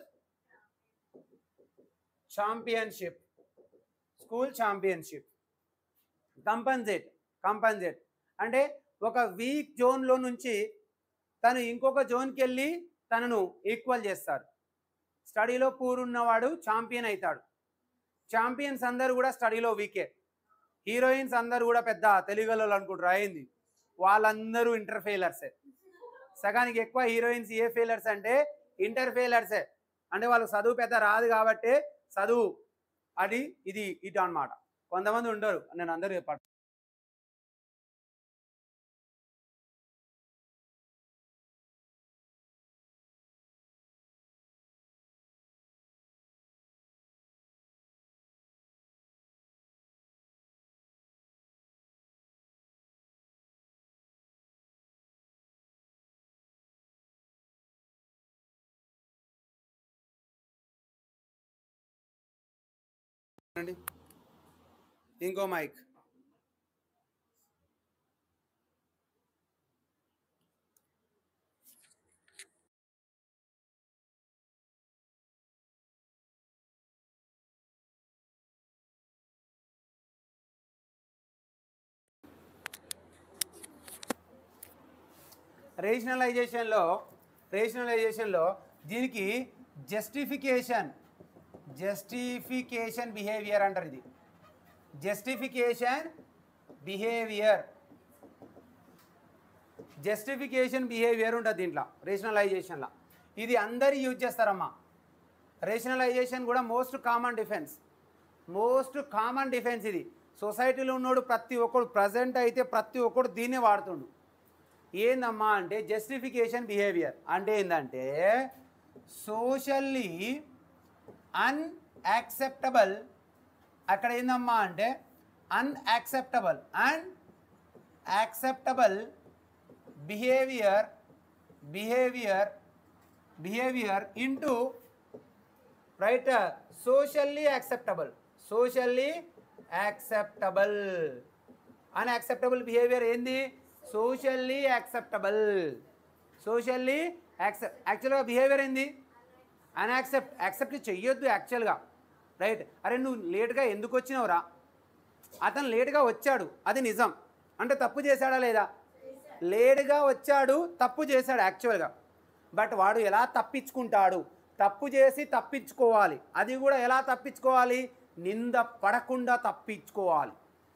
championship school championship compensate compensate అంటే ఒక week జోన్లో నుంచి తను ఇంకొక జోన్కి వెళ్ళి తనను equal చేస్తారు స్టడీలో పూర్ ఉన్నవాడు ఛాంపియన్ అవుతాడు ఛాంపియన్స్ అందరూ కూడా స్టడీలో వీకే హీరోయిన్స్ అందరూ కూడా పెద్ద తెలుగులో అనుకుంటారు అయింది వాళ్ళందరూ ఇంటర్ ఫెయిలర్సే సగానికి ఎక్కువ హీరోయిన్స్ ఏ ఫెయిలర్స్ అంటే ఇంటర్ ఫెయిలర్సే అంటే వాళ్ళకి చదువు పెద్ద రాదు కాబట్టి చదువు అది ఇది ఇటు అన్నమాట కొంతమంది ఉండరు నేను అందరూ చెప్పాను ఇంకో మైక్ రేషనలైజేషన్లో రేషనలైజేషన్లో దీనికి జస్టిఫికేషన్ జస్టిఫికేషన్ బిహేవియర్ అంటారు ఇది జస్టిఫికేషన్ బిహేవియర్ జస్టిఫికేషన్ బిహేవియర్ ఉంటుంది దీంట్లో రేషనలైజేషన్లో ఇది అందరు యూజ్ చేస్తారమ్మా రేషనలైజేషన్ కూడా most common defence most common defence ఇది సొసైటీలో ఉన్నోడు ప్రతి ఒక్కడు ప్రజెంట్ అయితే ప్రతి ఒక్కడు దీన్నే వాడుతుండు ఏందమ్మా అంటే జస్టిఫికేషన్ బిహేవియర్ అంటే ఏంటంటే సోషల్లీ అన్యాక్సెప్టబుల్ అక్కడ ఏందమ్మా అంటే unacceptable and acceptable behaviour behaviour behaviour into right socially acceptable socially acceptable unacceptable behaviour ఏంది సోషల్లీ యాక్సెప్టబుల్ సోషల్లీ యాక్సెప్ట్ యాక్చువల్గా బిహేవియర్ ఏంది అన్యాక్సెప్ట్ యాక్సెప్ట్ చెయ్యొద్దు యాక్చువల్గా రైట్ అరే నువ్వు లేట్గా ఎందుకు వచ్చినావురా అతను లేట్గా వచ్చాడు అది నిజం అంటే తప్పు చేశాడా లేదా లేట్గా వచ్చాడు తప్పు చేశాడు యాక్చువల్గా బట్ వాడు ఎలా తప్పించుకుంటాడు తప్పు చేసి తప్పించుకోవాలి అది కూడా ఎలా తప్పించుకోవాలి నింద పడకుండా తప్పించుకోవాలి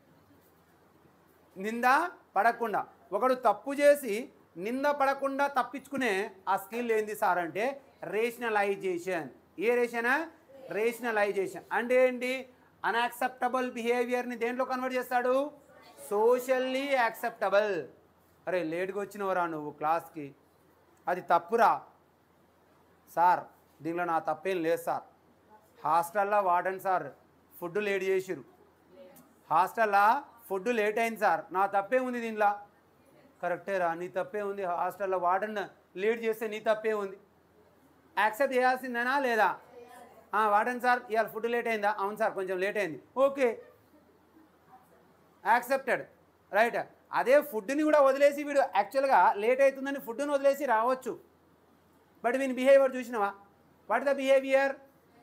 నింద పడకుండా ఒకడు తప్పు చేసి నింద పడకుండా తప్పించుకునే ఆ స్కిల్ ఏంది సార్ అంటే రేషనలైజేషన్ ఏ రేషనా రేషనలైజేషన్ అంటే ఏంటి అన్యాక్సెప్టబుల్ బిహేవియర్ని దేంట్లో కన్వర్ట్ చేస్తాడు సోషల్లీ యాక్సెప్టబుల్ అరే లేట్గా వచ్చినవరా నువ్వు క్లాస్కి అది తప్పురా సార్ దీనిలో నా తప్పేం లేదు సార్ హాస్టల్లో వాడండి సార్ ఫుడ్ లేట్ చేసిరు హాస్టల్లో ఫుడ్ లేట్ అయింది సార్ నా తప్పే ఉంది దీనిలో కరెక్టే రా నీ తప్పే ఉంది హాస్టల్లో వార్డెన్ లేట్ చేస్తే నీ తప్పే ఉంది యాక్సెప్ట్ చేయాల్సిందేనా లేదా ఆ, వార్డెన్ సార్ ఇవాళ ఫుడ్ లేట్ అయిందా అవును సార్ కొంచెం లేట్ అయింది ఓకే యాక్సెప్టెడ్ రైట్ అదే ఫుడ్ని కూడా వదిలేసి వీడు యాక్చువల్గా లేట్ అవుతుందని ఫుడ్ని వదిలేసి రావచ్చు బట్ వీని బిహేవియర్ చూసినావా వాట్ ద బిహేవియర్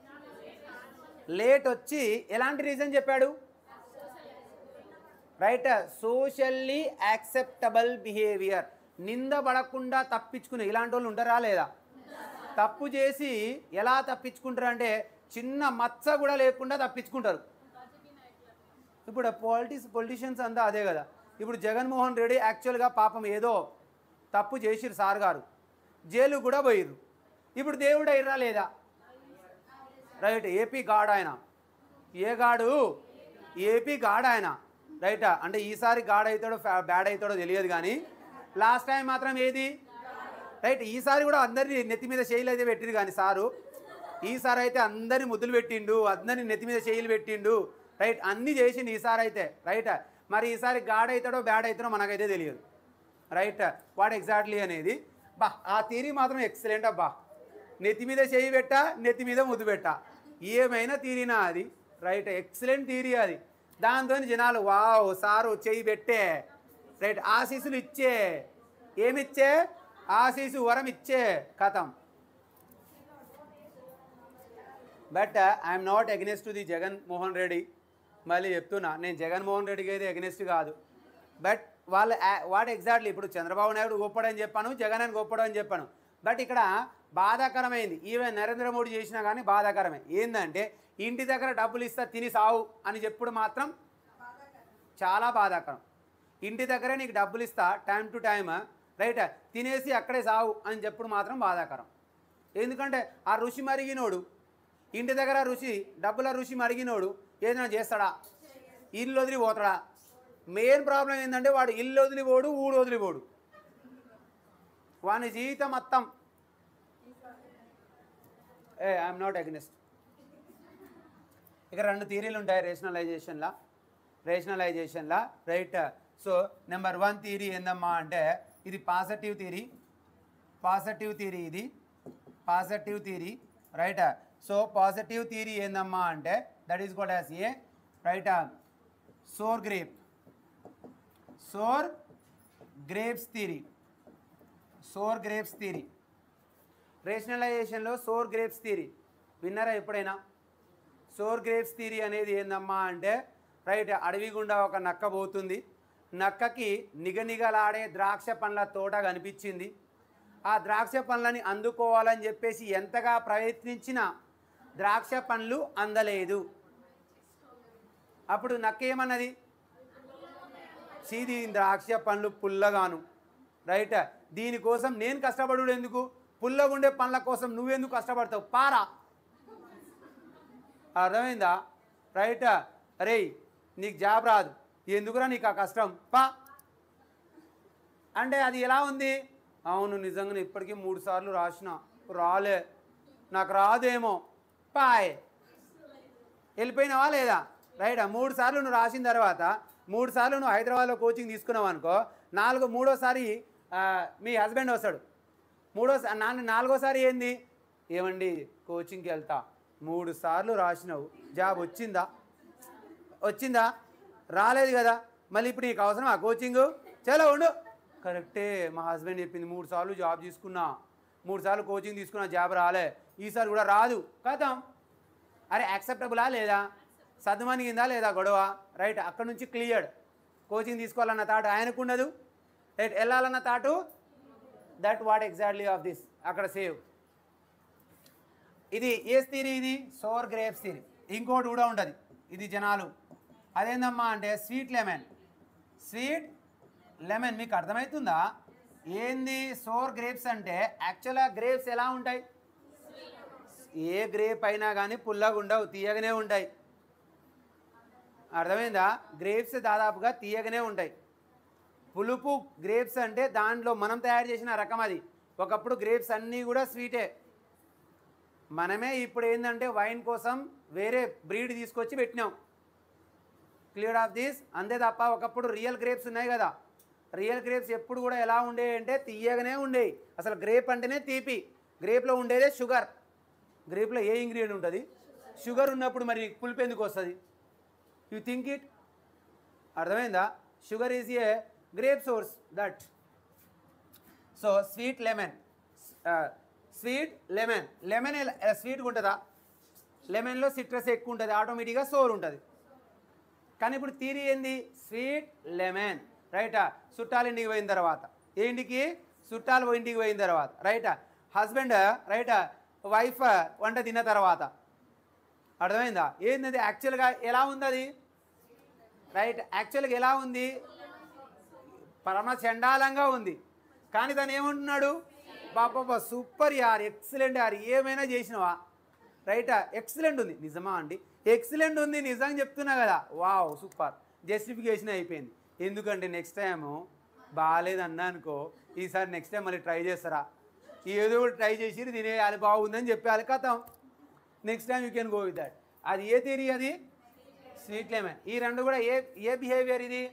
లేట్ వచ్చి ఎలాంటి రీజన్ చెప్పాడు రైట్ సోషల్లీ యాక్సెప్టబుల్ బిహేవియర్ నింద పడకుండా తప్పించుకునే ఇలాంటి వాళ్ళు ఉంటారా లేదా తప్పు చేసి ఎలా తప్పించుకుంటారు అంటే చిన్న మచ్చ కూడా లేకుండా తప్పించుకుంటారు ఇప్పుడు పాలిటిక్స్ పొలిటీషియన్స్ అంతా అదే కదా ఇప్పుడు జగన్మోహన్ రెడ్డి యాక్చువల్గా పాపం ఏదో తప్పు చేసిరు సార్ గారు జైలు కూడా పోయిర్రు ఇప్పుడు దేవుడు అయ్యరా లేదా రైట్ ఏపీ గాడ్ ఆయన ఏ గాడు ఏపీ గాడ్ ఆయన రైట్ అంటే ఈసారి గాడ్ అవుతాడో ఫ్యా- బ్యాడ్ అవుతాడో తెలియదు కానీ లాస్ట్ టైం మాత్రం ఏది రైట్ ఈసారి కూడా అందరినీ నెత్తి మీద చేయిలు అయితే పెట్టిండు కానీ సారు ఈసారి అయితే అందరిని ముద్దులు పెట్టిండు అందరిని నెత్తి మీద చేయిలు పెట్టిండు రైట్ అన్నీ చేసిండు ఈసారి అయితే రైట్ మరి ఈసారి గాడ్ అవుతాడో బ్యాడ్ అవుతాడో మనకైతే తెలియదు రైట్ వాట్ ఎగ్జాక్ట్లీ అనేది బా ఆ థీరీ మాత్రం ఎక్సలెంట్ అబ్బా నెత్తి మీద చేయి పెట్ట నెత్తి మీద ముద్దు పెట్ట ఏమైనా థీరీనా అది రైట్ ఎక్సలెంట్ థీరీ అది దాంతో జనాలు వావ్ సారు చేయి పెట్టే రైట్ ఆశీస్సులు ఇచ్చే ఏమిచ్చే ఆశీసు వరం ఇచ్చే కథం but I'm not against the Jagan Mohan Reddy మళ్ళీ చెప్తున్నా నేను జగన్మోహన్ రెడ్డికి అయితే అగెనెస్ట్ కాదు బట్ వాళ్ళ వాట్ ఎగ్జాక్ట్లీ ఇప్పుడు చంద్రబాబు నాయుడు గొప్పడని చెప్పాను జగన్ అని గొప్పడని చెప్పాను బట్ ఇక్కడ బాధాకరమైంది ఈవెన్ నరేంద్ర మోడీ చేసినా కానీ బాధాకరమే ఏంటంటే ఇంటి దగ్గర డబ్బులు ఇస్తా తిని సావు అని చెప్పుడు మాత్రం చాలా బాధాకరం ఇంటి దగ్గరే నీకు డబ్బులు ఇస్తా టైం టు టైం రైట్ తినేసి అక్కడే సావు అని చెప్పుడు మాత్రం బాధాకరం ఎందుకంటే ఆ ఋషి మరిగినోడు ఇంటి దగ్గర ఋషి డబ్బుల ఋషి మరిగినోడు ఏదైనా చేస్తాడా ఇల్లు వదిలి పోతాడా మెయిన్ ప్రాబ్లం ఏంటంటే వాడు ఇల్లు వదిలిపోడు ఊడు వదిలిపోడు వాని జీవితం మొత్తం ఏ ఐఎమ్ నాట్ అగ్నెస్ట్ ఇక రెండు థీరీలు ఉంటాయి రేషనలైజేషన్లా రేషనలైజేషన్లా right so number one theory ఏందమ్మా అంటే ఇది పాజిటివ్ థీరీ పాజిటివ్ థీరీ ఇది positive theory right so positive theory ఏందమ్మా అంటే that is got as a right sour grape sour grapes theory sour grapes theory రేషనలైజేషన్లో సోర్ గ్రేప్స్ థీరీ విన్నారా ఎప్పుడైనా sour grapes theory అనేది ఏందమ్మా అంటే రైట్ అడవి గుండా ఒక నక్క పోతుంది నక్కకి నిగనిగలాడే ద్రాక్ష పండ్ల తోట కనిపించింది ఆ ద్రాక్ష పండ్లని అందుకోవాలని చెప్పేసి ఎంతగా ప్రయత్నించినా ద్రాక్ష పండ్లు అందలేదు అప్పుడు నక్క ఏమన్నది సీది ద్రాక్ష పండ్లు పుల్లగాను రైట్ దీనికోసం నేను కష్టపడు ఎందుకు పుల్లగుండే పండ్ల కోసం నువ్వెందుకు కష్టపడతావు పారా అర్థమైందా రైట్ అరే నీకు జాబ్ రాదు ఎందుకురా నీకు ఆ కష్టం పా అంటే అది ఎలా ఉంది అవును నిజంగా నేను ఇప్పటికీ మూడు సార్లు రాసిన రాలే నాకు రాదేమో పాయ్ వెళ్ళిపోయినావా లేదా రైట్ మూడు సార్లు నువ్వు రాసిన తర్వాత మూడు సార్లు నువ్వు హైదరాబాద్లో కోచింగ్ తీసుకున్నావు అనుకో నాలుగు మూడోసారి ఆ, మీ హస్బెండ్ వస్తాడు మూడోసారి నాన్న నాలుగోసారి ఏంది ఏమండి కోచింగ్కి వెళ్తా మూడు సార్లు రాసినావు జాబ్ వచ్చిందా వచ్చిందా రాలేదు కదా మళ్ళీ ఇప్పుడు నీకు అవసరం ఆ కోచింగ్ చలో ఉండు కరెక్టే మా హస్బెండ్ చెప్పింది మూడు సార్లు జాబ్ తీసుకున్నా మూడు సార్లు కోచింగ్ తీసుకున్నా జాబ్ రాలే ఈసారి కూడా రాదు కథం అరే యాక్సెప్టబులా లేదా సద్దుమణిగిందా లేదా గొడవ రైట్ అక్కడ నుంచి క్లియర్డ్ కోచింగ్ తీసుకోవాలన్న థాట్ ఆయనకు ఉండదు రైట్ వెళ్ళాలన్న thought that what exactly of this అక్కడ సేవ్ ఇది ఏ స్థిరి ఇది సోర్ గ్రేప్స్ స్థిరి ఇంకోటి కూడా ఉంటుంది ఇది జనాలు అదేందమ్మా అంటే స్వీట్ లెమన్ స్వీట్ లెమన్ మీకు అర్థమవుతుందా ఏంది సోర్ గ్రేప్స్ అంటే యాక్చువల్గా గ్రేప్స్ ఎలా ఉంటాయి ఏ గ్రేప్ అయినా కానీ పుల్లగా ఉండవు తీయగానే ఉంటాయి అర్థమైందా గ్రేప్స్ దాదాపుగా తీయగానే ఉంటాయి పులుపు గ్రేప్స్ అంటే దాంట్లో మనం తయారు చేసిన రకం అది ఒకప్పుడు గ్రేప్స్ అన్నీ కూడా స్వీటే మనమే ఇప్పుడు ఏంటంటే వైన్ కోసం వేరే బ్రీడ్ తీసుకొచ్చి పెట్టినాం క్లియర్ ఆఫ్ దిస్ అంతే తప్ప ఒకప్పుడు రియల్ గ్రేప్స్ ఉన్నాయి కదా రియల్ గ్రేప్స్ ఎప్పుడు కూడా ఎలా ఉండేవి అంటే తీయగానే ఉండేవి అసలు గ్రేప్ అంటేనే తీపి గ్రేప్లో ఉండేదే షుగర్ గ్రేప్లో ఏ ఇంగ్రీడియంట్ ఉంటుంది షుగర్ ఉన్నప్పుడు మరి పులుపు ఎందుకు వస్తుంది యూ థింక్ ఇట్ అర్థమైందా sugar is a grape source that so sweet lemon sweet lemon lemon స్వీట్గా ఉంటుందా లెమన్లో సిట్రస్ ఎక్కువ ఉంటుంది ఆటోమేటిక్గా సోర్ ఉంటుంది కానీ ఇప్పుడు తీరి ఏంది స్వీట్ లెమన్ రైటా చుట్టాలు ఇంటికి పోయిన తర్వాత ఏంటికి చుట్టాలు ఇంటికి పోయిన తర్వాత రైటా హస్బెండ్ రైటా వైఫ్ వంట తిన్న తర్వాత అర్థమైందా ఏంది యాక్చువల్గా ఎలా ఉంది అది రైట్ యాక్చువల్గా ఎలా ఉంది పరమ చండాలంగా ఉంది కానీ తను ఏమంటున్నాడు బాబా సూపర్ యార్ ఎక్సలెంట్ యార్ ఏమైనా చేసినవా రైటా ఎక్సలెంట్ ఉంది నిజమా అండి ఎక్సలెంట్ ఉంది నిజంగా చెప్తున్నా కదా వావ్ సూపర్ జస్టిఫికేషన్ అయిపోయింది ఎందుకంటే నెక్స్ట్ టైము బాగాలేదన్నా అనుకో ఈసారి నెక్స్ట్ టైం మళ్ళీ ట్రై చేస్తారా ఏదో ఒకటి ట్రై చేసి తినేయాలి బాగుందని చెప్పాలి కథం next time you can go with that అది ఏ థియరీ అది స్వీట్ లెమన్ ఈ రెండు కూడా ఏ ఏ బిహేవియర్ ఇది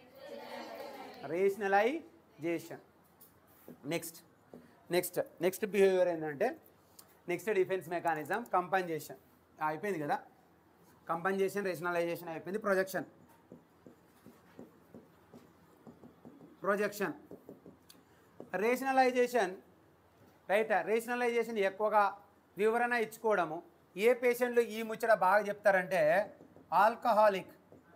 rationalisation next next next behaviour ఏంటంటే నెక్స్ట్ డిఫెన్స్ మెకానిజం కంపన్జేషన్ అయిపోయింది కదా కంపన్జేషన్ రేషనలైజేషన్ అయిపోయింది projection projection rationalisation right rationalisation ఎక్కువగా వివరణ ఇచ్చుకోవడము ఏ పేషెంట్లు ఈ ముచ్చట బాగా చెప్తారంటే ఆల్కహాలిక్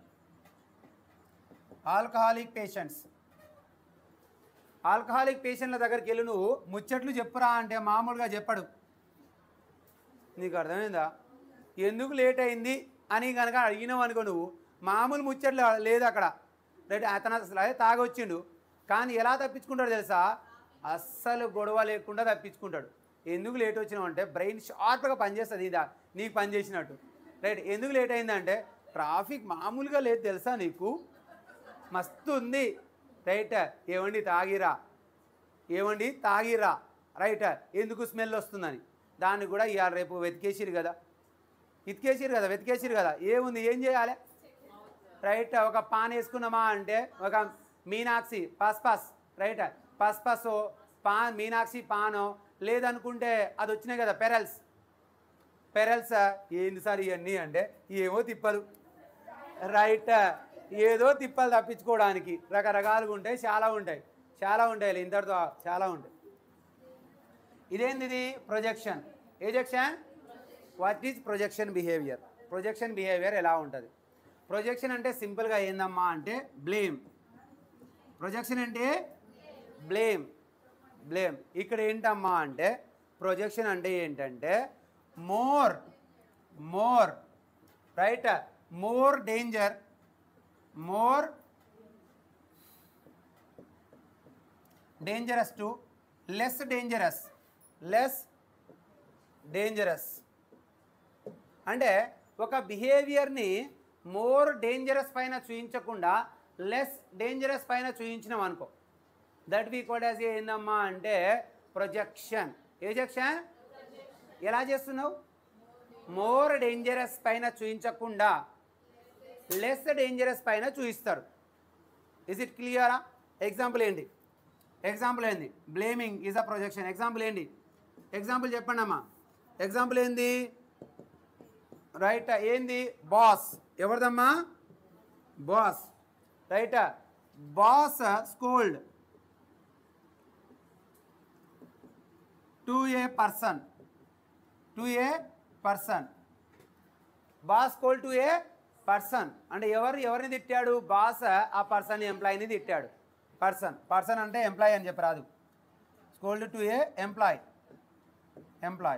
ఆల్కహాలిక్ పేషెంట్స్ ఆల్కహాలిక్ పేషెంట్ల దగ్గరికి వెళ్ళి నువ్వు ముచ్చట్లు చెప్పురా అంటే మామూలుగా చెప్పడు నీకు అర్థమైందా ఎందుకు లేట్ అయింది అని కనుక అడిగినావు అనుకో నువ్వు మామూలు ముచ్చట్లు లేదు అక్కడ రైట్ అతను అసలు అదే తాగొచ్చిండు కానీ ఎలా తప్పించుకుంటాడు తెలుసా అస్సలు గొడవ లేకుండా తప్పించుకుంటాడు ఎందుకు లేట్ వచ్చినావు అంటే బ్రెయిన్ షార్ప్గా పనిచేస్తుంది ఇదా నీకు పని చేసినట్టు రైట్ ఎందుకు లేట్ అయిందంటే ట్రాఫిక్ మామూలుగా లేదు తెలుసా నీకు మస్తు ఉంది రైట్ ఏమండి తాగిరా ఏమండి తాగిరా రైట్ ఎందుకు స్మెల్ వస్తుందని దాన్ని కూడా ఇవాళ రేపు వెతికేసిరు కదా ఇతికేసిరు కదా వెతికేసిరు కదా ఏముంది ఏం చేయాలి రైట్ ఒక పాన్ వేసుకున్నామా అంటే ఒక మీనాక్షి పస్పస్ రైట్ పస్పస్ పాన్ మీనాక్షి పాను లేదనుకుంటే అది వచ్చినాయి కదా పెరల్స్ పెరల్స్ ఏంది సార్ ఇవన్నీ అంటే ఏమో తిప్పలు రైట్ ఏదో తిప్పలు తప్పించుకోవడానికి రకరకాలుగా ఉంటాయి చాలా ఉంటాయి చాలా ఉంటాయి ఇంతటితో చాలా ఉంటాయి ఇదేంది ఇది projection ejection what is projection behaviour projection behaviour ఎలా ఉంటుంది ప్రొజెక్షన్ అంటే సింపుల్గా ఏందమ్మా అంటే బ్లేమ్ ప్రొజెక్షన్ అంటే బ్లేమ్ బ్లేమ్ ఇక్కడ ఏంటమ్మా అంటే ప్రొజెక్షన్ అంటే ఏంటంటే more more right more danger more dangerous to less dangerous less dangerous అంటే ఒక బిహేవియర్ని మోర్ డేంజరస్ పైన చూయించకుండా లెస్ డేంజరస్ పైన చూయించినాం అనుకో దట్ వీ కోడ్ యాజ్ ఏందమ్మా అంటే ప్రొజెక్షన్ ఏజెక్షన్ ఎలా చేస్తున్నావు మోర్ డేంజరస్ పైన చూయించకుండా లెస్ డేంజరస్ పైన చూయిస్తారు ఇస్ ఇట్ క్లియరా ఎగ్జాంపుల్ ఏంటి ఎగ్జాంపుల్ ఏంది blaming is a projection example ఏంటి ఎగ్జాంపుల్ చెప్పండి అమ్మా ఎగ్జాంపుల్ ఏంది రైట్ ఏంది బాస్ ఎవరిదమ్మా boss right boss scold to a person to a person boss scold to a person అంటే ఎవరు ఎవరిని తిట్టాడు బాస్ ఆ పర్సన్ ఎంప్లాయీని తిట్టాడు పర్సన్ పర్సన్ అంటే ఎంప్లాయీ అని చెప్పి రాదు scold to a employ employ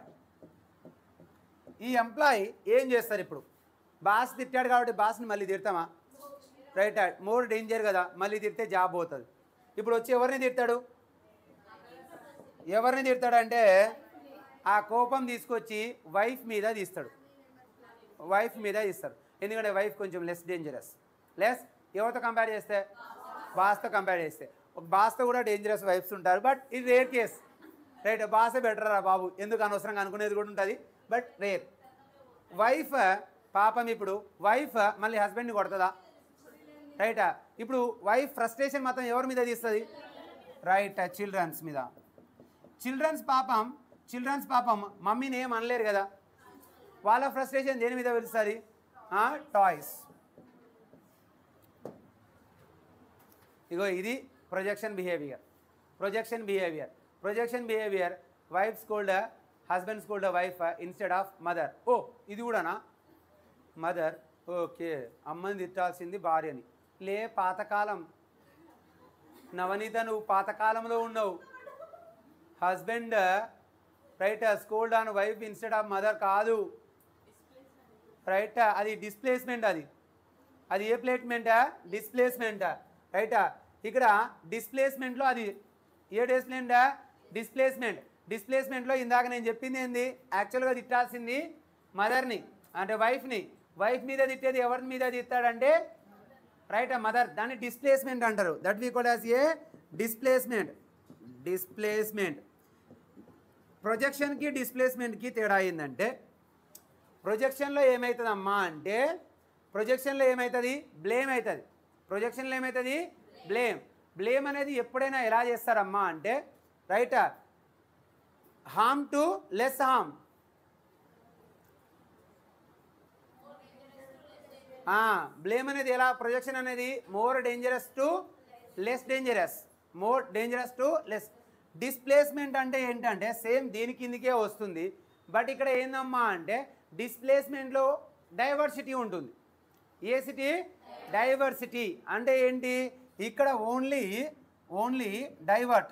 ఈ ఎంప్లాయ్ ఏం చేస్తారు ఇప్పుడు బాస్ తిట్టాడు కాబట్టి బాస్ని మళ్ళీ తిడతామా రైట్ మోర్ డేంజర్ కదా మళ్ళీ తిడితే జాబ్ పోతుంది ఇప్పుడు వచ్చి ఎవరిని తిడతాడు ఎవరిని తిడతాడంటే ఆ కోపం తీసుకొచ్చి వైఫ్ మీద తీస్తాడు వైఫ్ మీద తీస్తారు ఎందుకంటే వైఫ్ కొంచెం లెస్ డేంజరస్ లెస్ ఎవరితో కంపేర్ చేస్తే బాస్తో కంపేర్ చేస్తే ఒక బాస్తో కూడా డేంజరస్ వైఫ్స్ ఉంటారు బట్ ఇది రేర్ కేస్ రైట్ బాసే బెటర్ రా బాబు ఎందుకు అనవసరంగా అనుకునేది కూడా ఉంటుంది బట్ రేర్ వైఫ్ పాపం ఇప్పుడు వైఫ్ మళ్ళీ హస్బెండ్ని కొడుతుందా రైటా ఇప్పుడు వైఫ్ ఫ్రస్ట్రేషన్ మొత్తం ఎవరి మీద తీస్తుంది రైట్ చిల్డ్రన్స్ మీద చిల్డ్రన్స్ పాపం చిల్డ్రన్స్ పాపం మమ్మీని ఏం అనలేరు కదా వాళ్ళ ఫ్రస్ట్రేషన్ దేని మీద పిలుస్తుంది టాయ్స్ ఇగో ఇది projection behaviour projection behaviour projection behaviour wife scold husband scold wife instead of mother oh ఇది కూడానా మదర్ ఓకే అమ్మని తిట్టాల్సింది భార్యని లే పాతకాలం నవనీత నువ్వు పాతకాలంలో ఉన్నావు husband right scold on wife instead of mother కాదు రైట్ అది డిస్ప్లేస్మెంట్ అది అది ఏ ప్లేట్మెంటా డిస్ప్లేస్మెంటా రైటా ఇక్కడ డిస్ప్లేస్మెంట్లో అది ఏ డిస్ప్లేంటా డిస్ప్లేస్మెంట్ డిస్ప్లేస్మెంట్లో ఇందాక నేను చెప్పింది ఏంది యాక్చువల్గా తిట్టాల్సింది మదర్ని అంటే వైఫ్ని వైఫ్ మీద తిట్టేది ఎవరి మీద తిట్టాడంటే రైట్ మదర్ దాన్ని డిస్ప్లేస్మెంట్ అంటారు that we code as a displacement displacement ప్రొజెక్షన్కి డిస్ప్లేస్మెంట్కి తేడా ఏంటంటే ప్రొజెక్షన్లో ఏమవుతుందమ్మా అంటే ప్రొజెక్షన్లో ఏమవుతుంది బ్లేమ్ అవుతుంది ప్రొజెక్షన్లో ఏమవుతుంది బ్లేమ్ బ్లేమ్ అనేది ఎప్పుడైనా ఎలా చేస్తారమ్మా అంటే right harm to less harm blame అనేది ఎలా ప్రొజెక్షన్ అనేది more dangerous to less dangerous more dangerous to less displacement అంటే ఏంటంటే సేమ్ దీని కిందికే వస్తుంది బట్ ఇక్కడ ఏందమ్మా అంటే డిస్ప్లేస్మెంట్లో డైవర్సిటీ ఉంటుంది ఏ సిటీ డైవర్సిటీ అంటే ఏంటి ఇక్కడ only only divert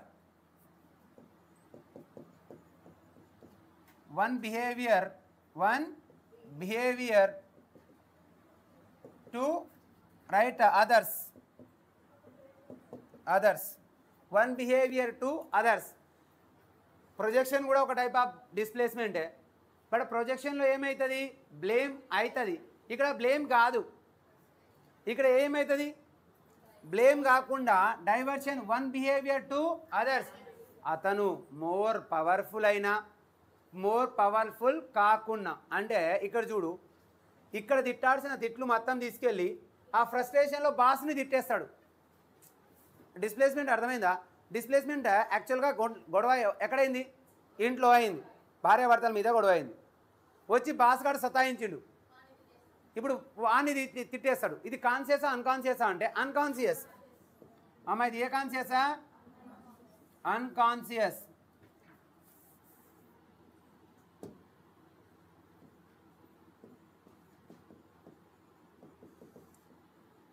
one behaviour one behaviour to right others others one behaviour to others projection కూడా ఒక టైప్ ఆఫ్ డిస్ప్లేస్మెంటే బట్ ప్రొజెక్షన్లో ఏమవుతుంది బ్లేమ్ అవుతుంది ఇక్కడ బ్లేమ్ కాదు ఇక్కడ ఏమవుతుంది బ్లేమ్ కాకుండా diversion one behaviour to others అతను మోర్ పవర్ఫుల్ అయినా మోర్ పవర్ఫుల్ కాకుండా అంటే ఇక్కడ చూడు ఇక్కడ తిట్టాల్సిన తిట్లు మొత్తం తీసుకెళ్ళి ఆ ఫ్రస్ట్రేషన్లో బాస్ని తిట్టేస్తాడు డిస్ప్లేస్మెంట్ అర్థమైందా డిస్ప్లేస్మెంట్ యాక్చువల్గా గొ- గొడవ ఎక్కడైంది ఇంట్లో అయింది భార్యాభర్తల మీద గొడవ అయింది వచ్చి బాస్ గారు సతాయించిండు ఇప్పుడు వాడిని తి- తిట్టేస్తాడు ఇది కాన్షియసా అన్కాన్షియసా అంటే అన్కాన్షియస్ అమ్మ ఇది ఏ కాన్షియసా అన్కాన్షియస్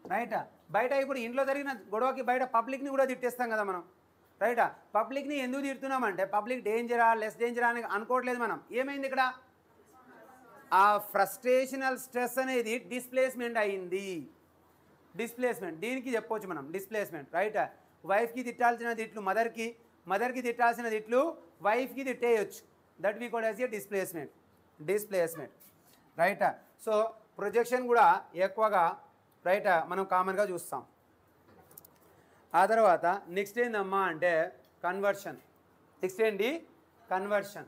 రైట్ బయట ఇప్పుడు ఇంట్లో జరిగిన గొడవకి బయట పబ్లిక్ని కూడా తిట్టేస్తాం కదా మనం రైట్ పబ్లిక్ని ఎందుకు తిడుతున్నామంటే పబ్లిక్ డేంజరా లెస్ డేంజరా అని అనుకోవట్లేదు మనం ఏమైంది ఇక్కడ ఆ ఫ్రస్ట్రేషనల్ స్ట్రెస్ అనేది డిస్ప్లేస్మెంట్ అయింది డిస్ప్లేస్మెంట్ దీనికి చెప్పొచ్చు మనం డిస్ప్లేస్మెంట్ రైట్ వైఫ్కి తిట్టాల్సిన తిట్లు మదర్కి మదర్కి తిట్టాల్సిన తిట్లు వైఫ్కి తిట్టేయచ్చు that we code as a displacement displacement right so projection కూడా ఎక్కువగా రైట్ మనం కామన్గా చూస్తాం ఆ తర్వాత నెక్స్ట్ ఏందమ్మా అంటే కన్వర్షన్ నెక్స్ట్ ఏంటి కన్వర్షన్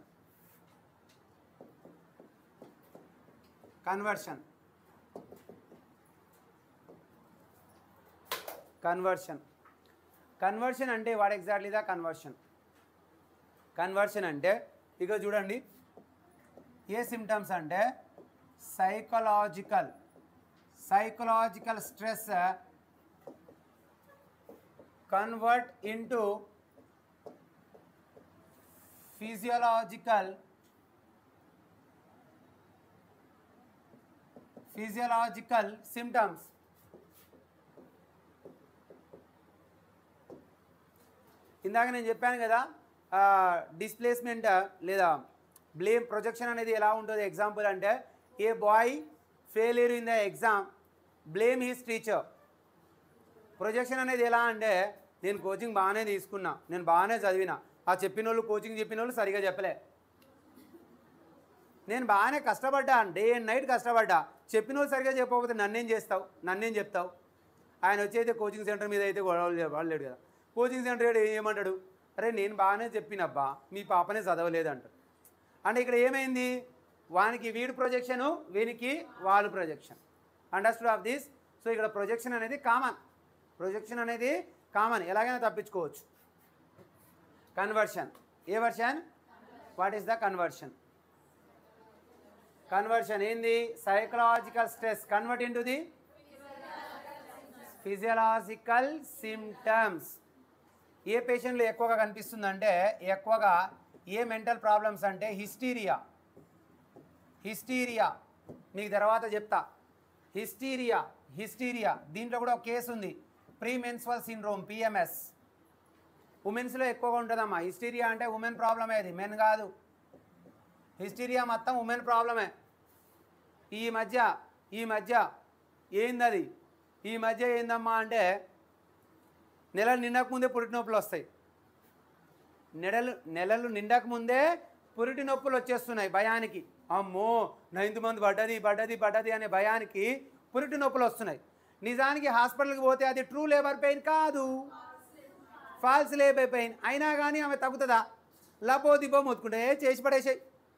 కన్వర్షన్ కన్వర్షన్ కన్వర్షన్ అంటే what exactly the conversion conversion అంటే ఇక చూడండి ఏ సిమ్టమ్స్ అంటే psychological psychological stress convert into physiological physiological symptoms ఇందాక నేను చెప్పాను కదా డిస్ప్లేస్మెంట్ లేదా బ్లేమ్ ప్రొజెక్షన్ అనేది ఎలా ఉంటుంది ఎగ్జాంపుల్ అంటే a boy failure in the exam blame his teacher projection అనేది ఎలా అంటే నేను కోచింగ్ బాగానే తీసుకున్నా నేను బాగానే చదివిన ఆ చెప్పిన వాళ్ళు కోచింగ్ చెప్పిన వాళ్ళు సరిగా చెప్పలే నేను బాగానే కష్టపడ్డా డే అండ్ నైట్ కష్టపడ్డా చెప్పిన వాళ్ళు సరిగా చెప్పకపోతే నన్నేం చేస్తావు నన్నేం చెప్తావు ఆయన వచ్చి కోచింగ్ సెంటర్ మీద అయితే గొడవలు చెప్పలేడు కదా కోచింగ్ సెంటర్ ఏడు ఏమంటాడు అరే నేను బాగానే చెప్పినబ్బా మీ పాపనే చదవలేదు అంటాడు అంటే ఇక్కడ ఏమైంది వానికి వీడి ప్రొజెక్షను వీనికి వాళ్ళు projection understood of this so ఇక్కడ ప్రొజెక్షన్ అనేది కామన్ ప్రొజెక్షన్ అనేది కామన్ ఎలాగైనా తప్పించుకోవచ్చు conversion a version what is the conversion conversion ఏంది psychological stress convert into the physiological symptoms a పేషెంట్లు ఎక్కువగా కనిపిస్తుందంటే ఎక్కువగా ఏ మెంటల్ ప్రాబ్లమ్స్ అంటే హిస్టీరియా హిస్టీరియా మీకు తర్వాత చెప్తా హిస్టీరియా హిస్టీరియా దీంట్లో కూడా ఒక కేసు ఉంది ప్రీ మెన్స్వల్ సిండ్రోమ్ పిఎంఎస్ ఉమెన్స్లో ఎక్కువగా ఉంటుందమ్మా హిస్టీరియా అంటే ఉమెన్ ప్రాబ్లమే అది మెన్ కాదు హిస్టీరియా మొత్తం ఉమెన్ ప్రాబ్లమే ఈ మధ్య ఈ మధ్య ఏందది ఈ మధ్య ఏందమ్మా అంటే నెలలు నిండక ముందే పురిటి నొప్పులు వస్తాయి నెలలు నెలలు నిండక ముందే పురిటి నొప్పులు వచ్చేస్తున్నాయి భయానికి అమ్మో నైన్త్ మంత్ పడ్డది పడ్డది పడ్డది అనే భయానికి పురిటి నొప్పులు వస్తున్నాయి నిజానికి హాస్పిటల్కి పోతే అది ట్రూ లేబర్ పెయిన్ కాదు ఫాల్స్ లేబర్ పెయిన్ అయినా కానీ ఆమె తగ్గుతుందా లపో దిబ్బో మొత్తుకుంటే "ఏ, చేసి పడేసాయి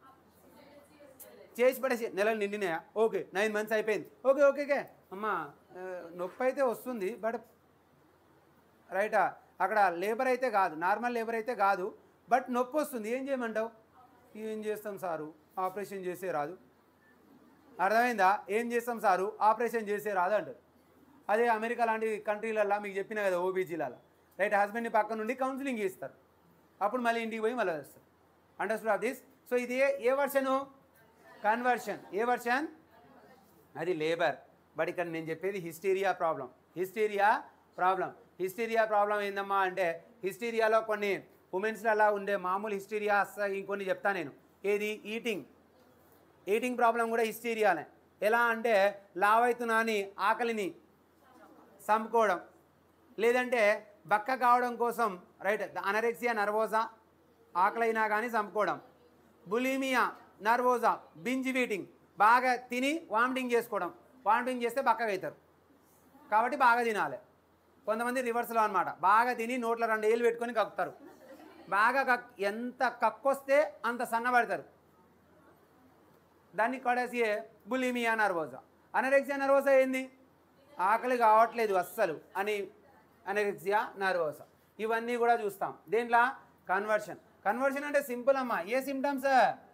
చేసి పడేసి నెలలు నిండినాయా ఓకే నైన్ మంత్స్ అయిపోయింది ఓకే ఓకే ఓకే అమ్మా ఆ, నొప్పి అయితే వస్తుంది బట్ రైటా అక్కడ లేబర్ అయితే కాదు నార్మల్ లేబర్ అయితే కాదు బట్ నొప్పి వస్తుంది ఏం చేయమంటావు ఏం చేస్తాం సారు ఆపరేషన్ చేసే రాదు అర్థమైందా ఏం చేస్తాం సారు ఆపరేషన్ చేసే రాదు అంటారు అదే అమెరికా లాంటి కంట్రీలల్లో మీకు చెప్పిన కదా ఓబీజీలలో రైట్ హస్బెండ్ని పక్క నుండి కౌన్సిలింగ్ ఇస్తారు అప్పుడు మళ్ళీ ఇంటికి పోయి మళ్ళీ వస్తారు అండర్స్టూడ్ ఆఫ్ దిస్ సో ఇది a a version conversion a version అది లేబర్ బట్ ఇక్కడ నేను చెప్పేది hysteria problem hysteria problem hysteria problem ఏందమ్మా అంటే హిస్టీరియాలో కొన్ని ఉమెన్స్లో అలా ఉండే మామూలు హిస్టీరియా ఇంకొన్ని చెప్తా నేను ఏది ఈటింగ్ ఈటింగ్ ప్రాబ్లం కూడా హిస్టీరియానే ఎలా అంటే లావైతున్నా అని ఆకలిని చంపుకోవడం లేదంటే బక్క కావడం కోసం రైట్ అనరెక్సియా నర్వోజా ఆకలైనా కానీ చంపుకోవడం బులీమియా నర్వోజా బింజ్ వీటింగ్ బాగా తిని వామిటింగ్ చేసుకోవడం వామిటింగ్ చేస్తే బక్కగా అవుతారు కాబట్టి బాగా తినాలి కొంతమంది రివర్స్లో అనమాట బాగా తిని నోట్లో రెండు ఏళ్ళు పెట్టుకొని కక్కుతారు బాగా కక్ ఎంత కక్కొస్తే అంత సన్నబడతారు దాన్ని కొడేసి బులిమియా నర్వోజా అనరెక్సియా నర్వోజా ఏంది ఆకలి కావట్లేదు అస్సలు అని అనరెక్సియా నర్వోజా ఇవన్నీ కూడా చూస్తాం దేంట్లో కన్వర్షన్ కన్వర్షన్ అంటే సింపుల్ అమ్మా ఏ సిమ్టమ్స్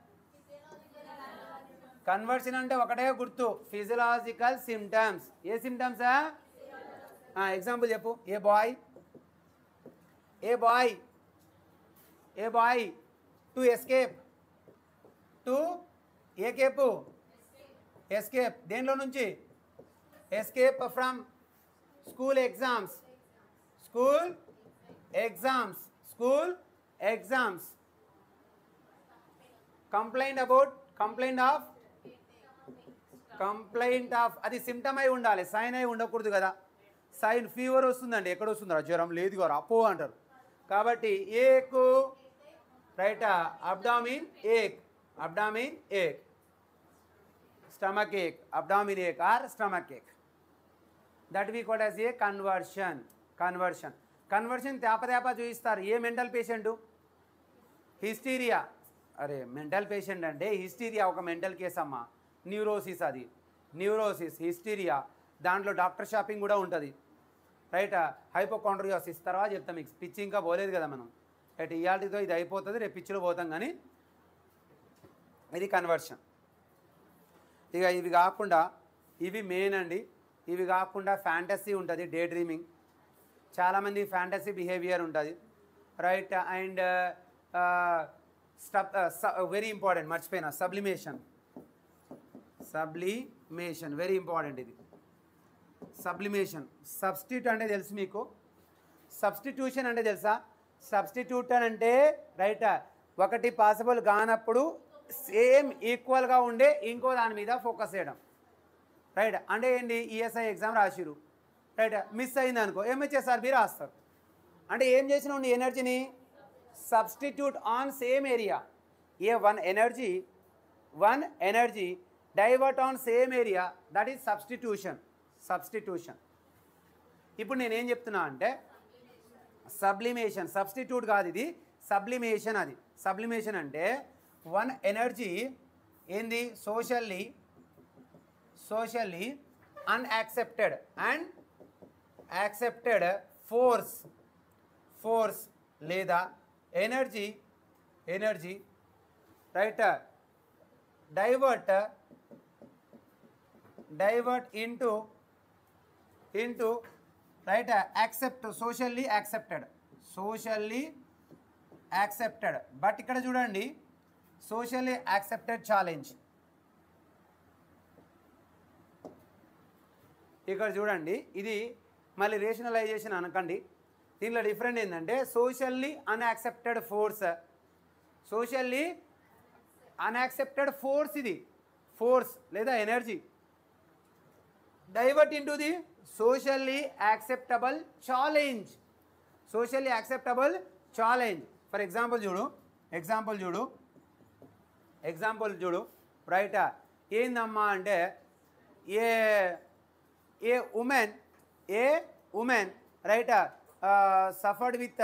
కన్వర్షన్ అంటే ఒకటే గుర్తు physiological symptoms a symptoms example చెప్పు a boy a boy a boy to escape to a escape escape దేనిలో నుంచి escape from school exams school exams school exams complaint about complaint of complaint of అది symptom అయి ఉండాలి sign అయి ఉండకూడదు కదా sign fever వస్తుందండి ఎక్కడ వస్తుందా జ్వరం లేదు గారు అపో అంటారు కాబట్టి ache right abdomen ache abdomen ache stomach ache abdomen ache or stomach ache that we quote as a conversion conversion conversion తేపతేప చూపిస్తారు ఏ మెంటల్ పేషెంటు హిస్టీరియా అరే మెంటల్ పేషెంట్ అంటే హిస్టీరియా ఒక మెంటల్ కేస్ అమ్మా న్యూరోసిస్ అది neurosis hysteria దాంట్లో doctor shopping కూడా ఉంటుంది రైట్ హైపోకాండ్రియోసిస్ తర్వాత చెప్తాం మీకు పిచ్చి ఇంకా పోలేదు కదా మనం రైట్ ఇయాల్టితో ఇది అయిపోతుంది రేపు పిచ్చిలో పోతాం కానీ ఇది కన్వర్షన్ ఇక ఇవి కాకుండా ఇవి మెయిన్ అండి ఇవి కాకుండా ఫ్యాంటసీ ఉంటుంది డే డ్రీమింగ్ చాలామంది ఫ్యాంటసీ బిహేవియర్ ఉంటుంది right and stub very important మర్చిపోయినా సబ్లిమేషన్ సబ్లిమేషన్ వెరీ ఇంపార్టెంట్ ఇది సబ్లిమేషన్ సబ్స్టిట్యూట్ అంటే తెలుసు మీకు సబ్స్టిట్యూషన్ అంటే తెలుసా సబ్స్టిట్యూట్ అని అంటే రైట్ ఒకటి పాసిబుల్ కానప్పుడు సేమ్ ఈక్వల్గా ఉండే ఇంకో దాని మీద ఫోకస్ చేయడం రైట్ అంటే ఏంటి ఈఎస్ఐ ఎగ్జామ్ రాసిరు రైట్ మిస్ అయింది అనుకో ఎంహెచ్ఎస్ఆర్ బి రాస్తారు అంటే ఏం చేసినావు నీ ఎనర్జీని substitute on same area a one energy one energy divert on same area that is substitution substitution ఇప్పుడు నేనేం చెప్తున్నా అంటే సబ్లిమేషన్ సబ్స్టిట్యూట్ కాదు ఇది సబ్లిమేషన్ అది సబ్లిమేషన్ అంటే వన్ ఎనర్జీ ఏంది socially socially unaccepted and accepted force force లేదా energy energy right divert divert into into right accept socially accepted socially accepted but ఇక్కడ చూడండి సోషల్లీ యాక్సెప్టెడ్ ఛాలెంజ్ ఇక్కడ చూడండి ఇది మళ్ళీ రేషనలైజేషన్ అనకండి దీనిలో డిఫరెంట్ ఏంటంటే socially unaccepted force socially unaccepted force ఇది ఫోర్స్ లేదా energy divert into the socially acceptable challenge socially acceptable challenge for example చూడు ఎగ్జాంపుల్ చూడు ఎగ్జాంపుల్ చూడు రైట్ ఏందమ్మా అంటే a a women a women right suffered with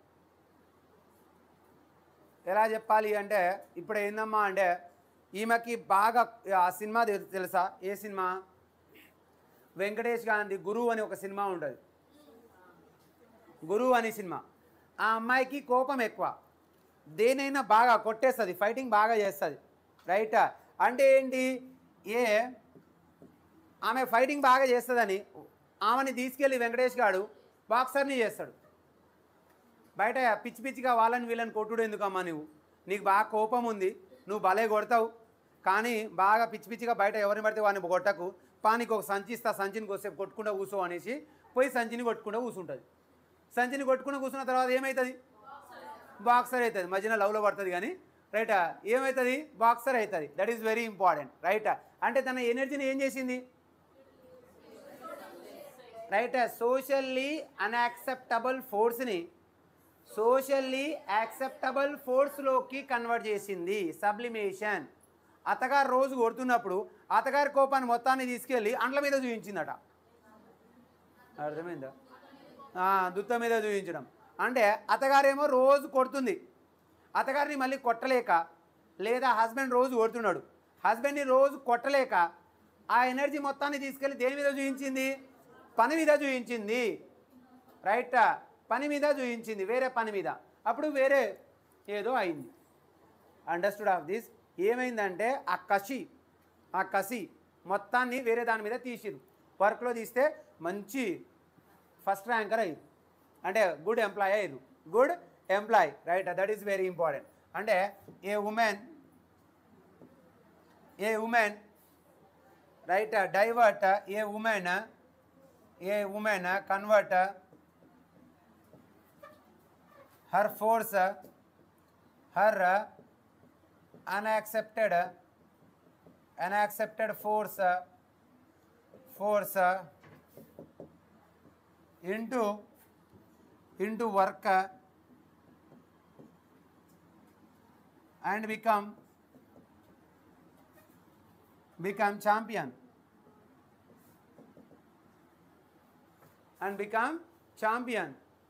ఎలా చెప్పాలి అంటే ఇప్పుడు ఏందమ్మా అంటే ఈమెకి బాగా ఆ సినిమా తెలు- తెలుసా ఏ సినిమా వెంకటేష్ గాంధీ గురువు అని ఒక సినిమా ఉంటుంది గురువు అనే సినిమా ఆ అమ్మాయికి కోపం ఎక్కువ దేనైనా బాగా కొట్టేస్తుంది ఫైటింగ్ బాగా చేస్తుంది రైట్ అంటే ఏంటి ఏ ఆమె ఫైటింగ్ బాగా చేస్తుందని ఆమెని తీసుకెళ్ళి వెంకటేష్ గాడు బాక్సర్ని చేస్తాడు బయట పిచ్చి పిచ్చిగా వాళ్ళని వీళ్ళని కొట్టుడు ఎందుకమ్మా నువ్వు నీకు బాగా కోపం ఉంది నువ్వు భలే కొడతావు కానీ బాగా పిచ్చి పిచ్చిగా బయట ఎవరిని పడితే వాడిని కొట్టకు పానికి ఒక సంచి ఇస్తా సంచిని కొద్దిసేపు కొట్టుకుంటూ కూసో అనేసి పోయి సంచిని కొట్టుకుంటూ కూర్చుంటుంది సంచిని కొట్టుకుంటూ కూర్చున్న తర్వాత ఏమవుతుంది బాక్సర్ అవుతుంది మధ్యన లవ్లో పడుతుంది కానీ రైట్ ఏమవుతుంది బాక్సర్ అవుతుంది that is very important right అంటే తన ఎనర్జీని ఏం చేసింది రైట్ సోషల్లీ అన్యాక్సెప్టబుల్ ఫోర్స్ని సోషల్లీ యాక్సెప్టబుల్ ఫోర్స్లోకి కన్వర్ట్ చేసింది సబ్లిమేషన్ అత్తగారు రోజు కొడుతున్నప్పుడు అత్తగారి కోపాన్ని మొత్తాన్ని తీసుకెళ్ళి అండ్ల మీద చూపించిందట అర్థమైందా ఆ, దుత్త మీద చూపించడం అంటే అత్తగారేమో రోజు కొడుతుంది అత్తగారిని మళ్ళీ కొట్టలేక లేదా హస్బెండ్ రోజు కొడుతున్నాడు హస్బెండ్ని రోజు కొట్టలేక ఆ ఎనర్జీ మొత్తాన్ని తీసుకెళ్ళి దేని మీద చూపించింది పని మీద చూపించింది రైట్ పని మీద చూపించింది వేరే పని మీద అప్పుడు వేరే ఏదో అయింది అండర్స్టూడ్ ఆఫ్ దిస్ ఏమైందంటే ఆ కసి ఆ కసి మొత్తాన్ని వేరే దాని మీద తీసిరు వర్క్లో తీస్తే మంచి ఫస్ట్ ర్యాంకర్ అయ్యారు అంటే గుడ్ ఎంప్లాయ్ అయ్యారు good employee right that is very important అంటే a women a women right divert a women a women convert her force her unaccepted unaccepted force force into into work and become become champion and become champion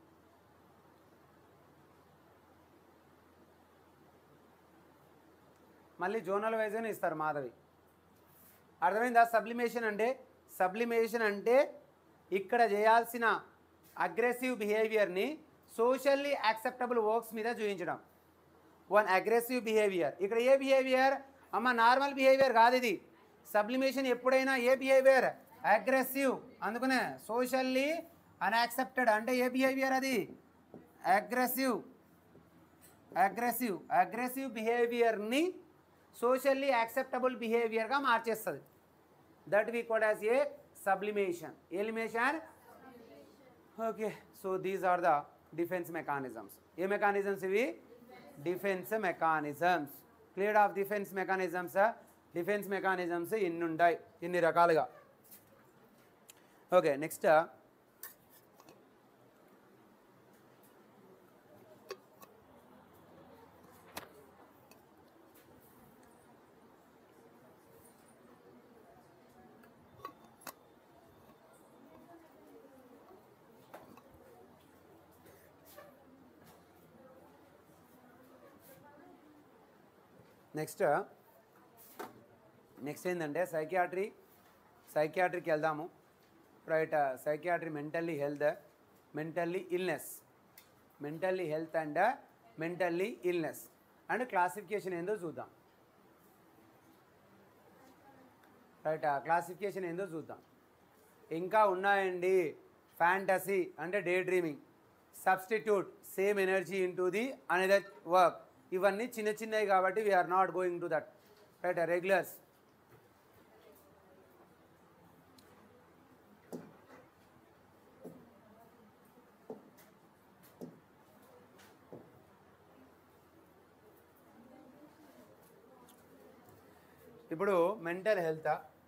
మళ్ళీ zonal వైజ్గానే ఇస్తారు మాధవి అర్థమైందా sublimation అంటే sublimation అంటే ఇక్కడ చేయాల్సిన aggressive బిహేవియర్ని socially acceptable works మీద చూపించడం వన్ అగ్రెసివ్ బిహేవియర్ ఇక్కడ ఏ బిహేవియర్ అమ్మ నార్మల్ బిహేవియర్ కాదు ఇది సబ్లిమేషన్ ఎప్పుడైనా ఏ బిహేవియర్ అగ్రెసివ్ అందుకనే సోషల్లీ అన్యాక్సెప్టెడ్ అంటే ఏ బిహేవియర్ అది అగ్రెసివ్ అగ్రెసివ్ అగ్రెసివ్ బిహేవియర్ని సోషల్లీ యాక్సెప్టబుల్ బిహేవియర్గా మార్చేస్తుంది that we code as a sublimation elimination okay so these are the defence mechanisms a mechanisms ఇవి defence mechanisms clear of defence mechanisms defence mechanisms ఇన్ని ఉంటాయి ఇన్ని రకాలుగా okay next next next ఏంటంటే psychiatry సైకియాట్రీకి వెళ్దాము right psychiatry mentally health mentally illness mentally health and mentally illness and classification ఏందో చూద్దాం రైట్ క్లాసిఫికేషన్ ఏందో చూద్దాం ఇంకా ఉన్నాయండి ఫ్యాంటసీ అంటే day dreaming substitute same energy in to the another work ఇవన్నీ చిన్న చిన్నవి కాబట్టి we are not going to that right regulars ఇప్పుడు mental health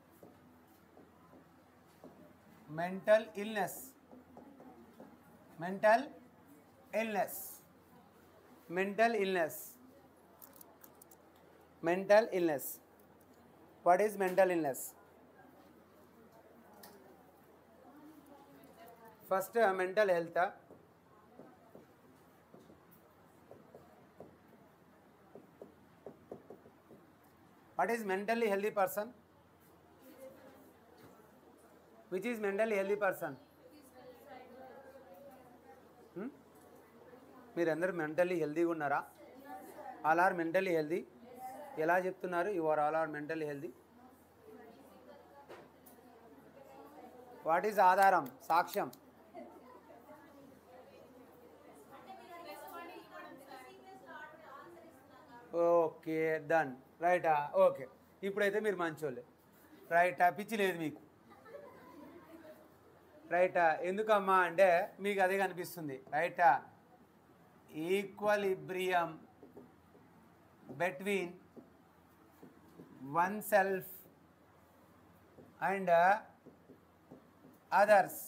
mental illness mental illness mental illness mental illness what is mental illness first mental health what is mentally healthy person which is mentally healthy person మీరందరూ mentally హెల్దీగా ఉన్నారా all are mentally healthy ఎలా చెప్తున్నారు you are all are mentally healthy what is ఆధారం సాక్ష్యం okay done రైటా okay ఇప్పుడైతే మీరు మంచోళ్ళే రైటా పిచ్చి లేదు మీకు రైటా ఎందుకమ్మా అంటే మీకు అదే కనిపిస్తుంది రైటా equilibrium between oneself and uh, others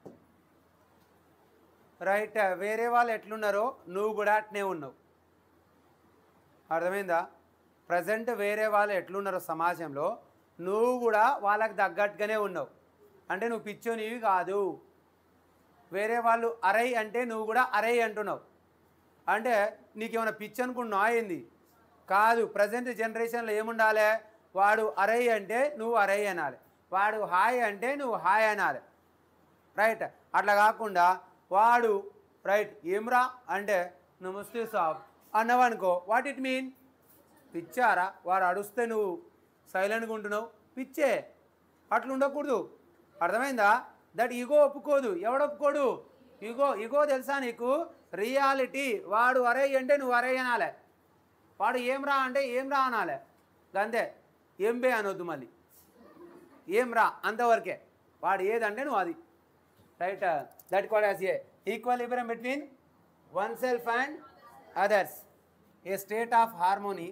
right వేరే వాళ్ళు ఎట్లున్నారో నువ్వు కూడా అట్నే ఉన్నావు అర్థమైందా ప్రజెంట్ వేరే వాళ్ళు ఎట్లున్నారో సమాజంలో నువ్వు కూడా వాళ్ళకి తగ్గట్టుగానే ఉన్నావు అంటే నువ్వు పిచ్చోనివి కాదు వేరే వాళ్ళు అరై అంటే నువ్వు కూడా అరై అంటున్నావు అంటే నీకేమైనా పిచ్చి అనుకున్నావు ఏంది కాదు ప్రజెంట్ జనరేషన్లో ఏముండాలి వాడు అరై అంటే నువ్వు అరై అనాలి వాడు హాయ్ అంటే నువ్వు హాయ్ అనాలి రైట్ అట్లా కాకుండా వాడు రైట్ ఏమ్రా అంటే నమస్తే సాబ్ అన్నవనుకో వాట్ ఇట్ మీన్ పిచ్చారా వాడు అడుస్తే నువ్వు సైలెంట్గా ఉంటున్నావు పిచ్చే అట్లా ఉండకూడదు అర్థమైందా దట్ ఈగో ఒప్పుకోదు ఎవడు ఒప్పుకోడు ఈగో ఈగో తెలుసా నీకు రియాలిటీ వాడు అరే అంటే నువ్వు అరే అనాలి వాడు ఏం రా అంటే ఏం రా అనాలి అంతే ఏం బే అనొద్దు మళ్ళీ ఏం రా అంతవరకే వాడు ఏదంటే నువ్వు అది right uh, that called as a equilibrium between oneself and others a state of harmony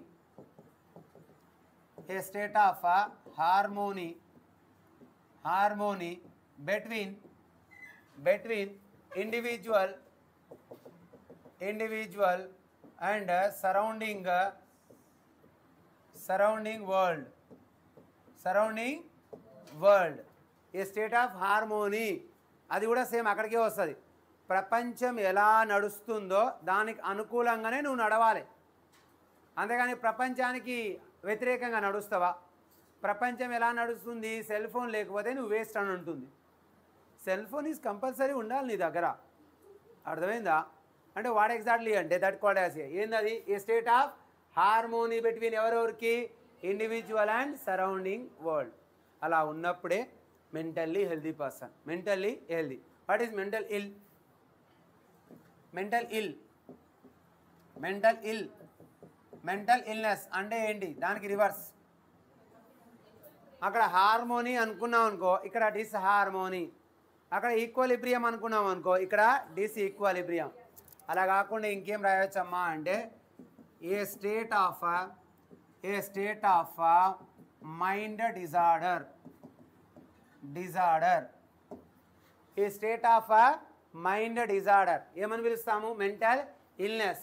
a state of uh, harmony harmony between between individual individual and uh, surrounding uh, surrounding world surrounding world a state of harmony అది కూడా same అక్కడికే వస్తుంది ప్రపంచం ఎలా నడుస్తుందో దానికి అనుకూలంగానే నువ్వు నడవాలి అంతేగాని ప్రపంచానికి వ్యతిరేకంగా నడుస్తావా ప్రపంచం ఎలా నడుస్తుంది సెల్ ఫోన్ లేకపోతే నువ్వు వేస్ట్ అని ఉంటుంది సెల్ ఫోన్ ఈజ్ కంపల్సరీ ఉండాలి నీ దగ్గర అర్థమైందా అంటే వాట్ ఎగ్జాక్ట్లీ అంటే దట్ కాల్డ్ యాజ్ ఏందది a state of harmony between ఎవరెవరికి ఇండివిజువల్ అండ్ సరౌండింగ్ వరల్డ్ అలా ఉన్నప్పుడే mentally healthy person mentally healthy what is mental ill mental ill mental ill mental illness అంటే ఏంటి దానికి రివర్స్ అక్కడ హార్మోనీ అనుకున్నాం అనుకో ఇక్కడ డిస్ హార్మోనీ అక్కడ ఈక్వలిబ్రియం అనుకున్నాం అనుకో ఇక్కడ డిస్ ఈక్వలిబ్రియం అలా కాకుండా ఇంకేం రాయొచ్చమ్మా అంటే a state of a state of mind disorder disorder a state of mind disorder ఏమని పిలుస్తాము mental illness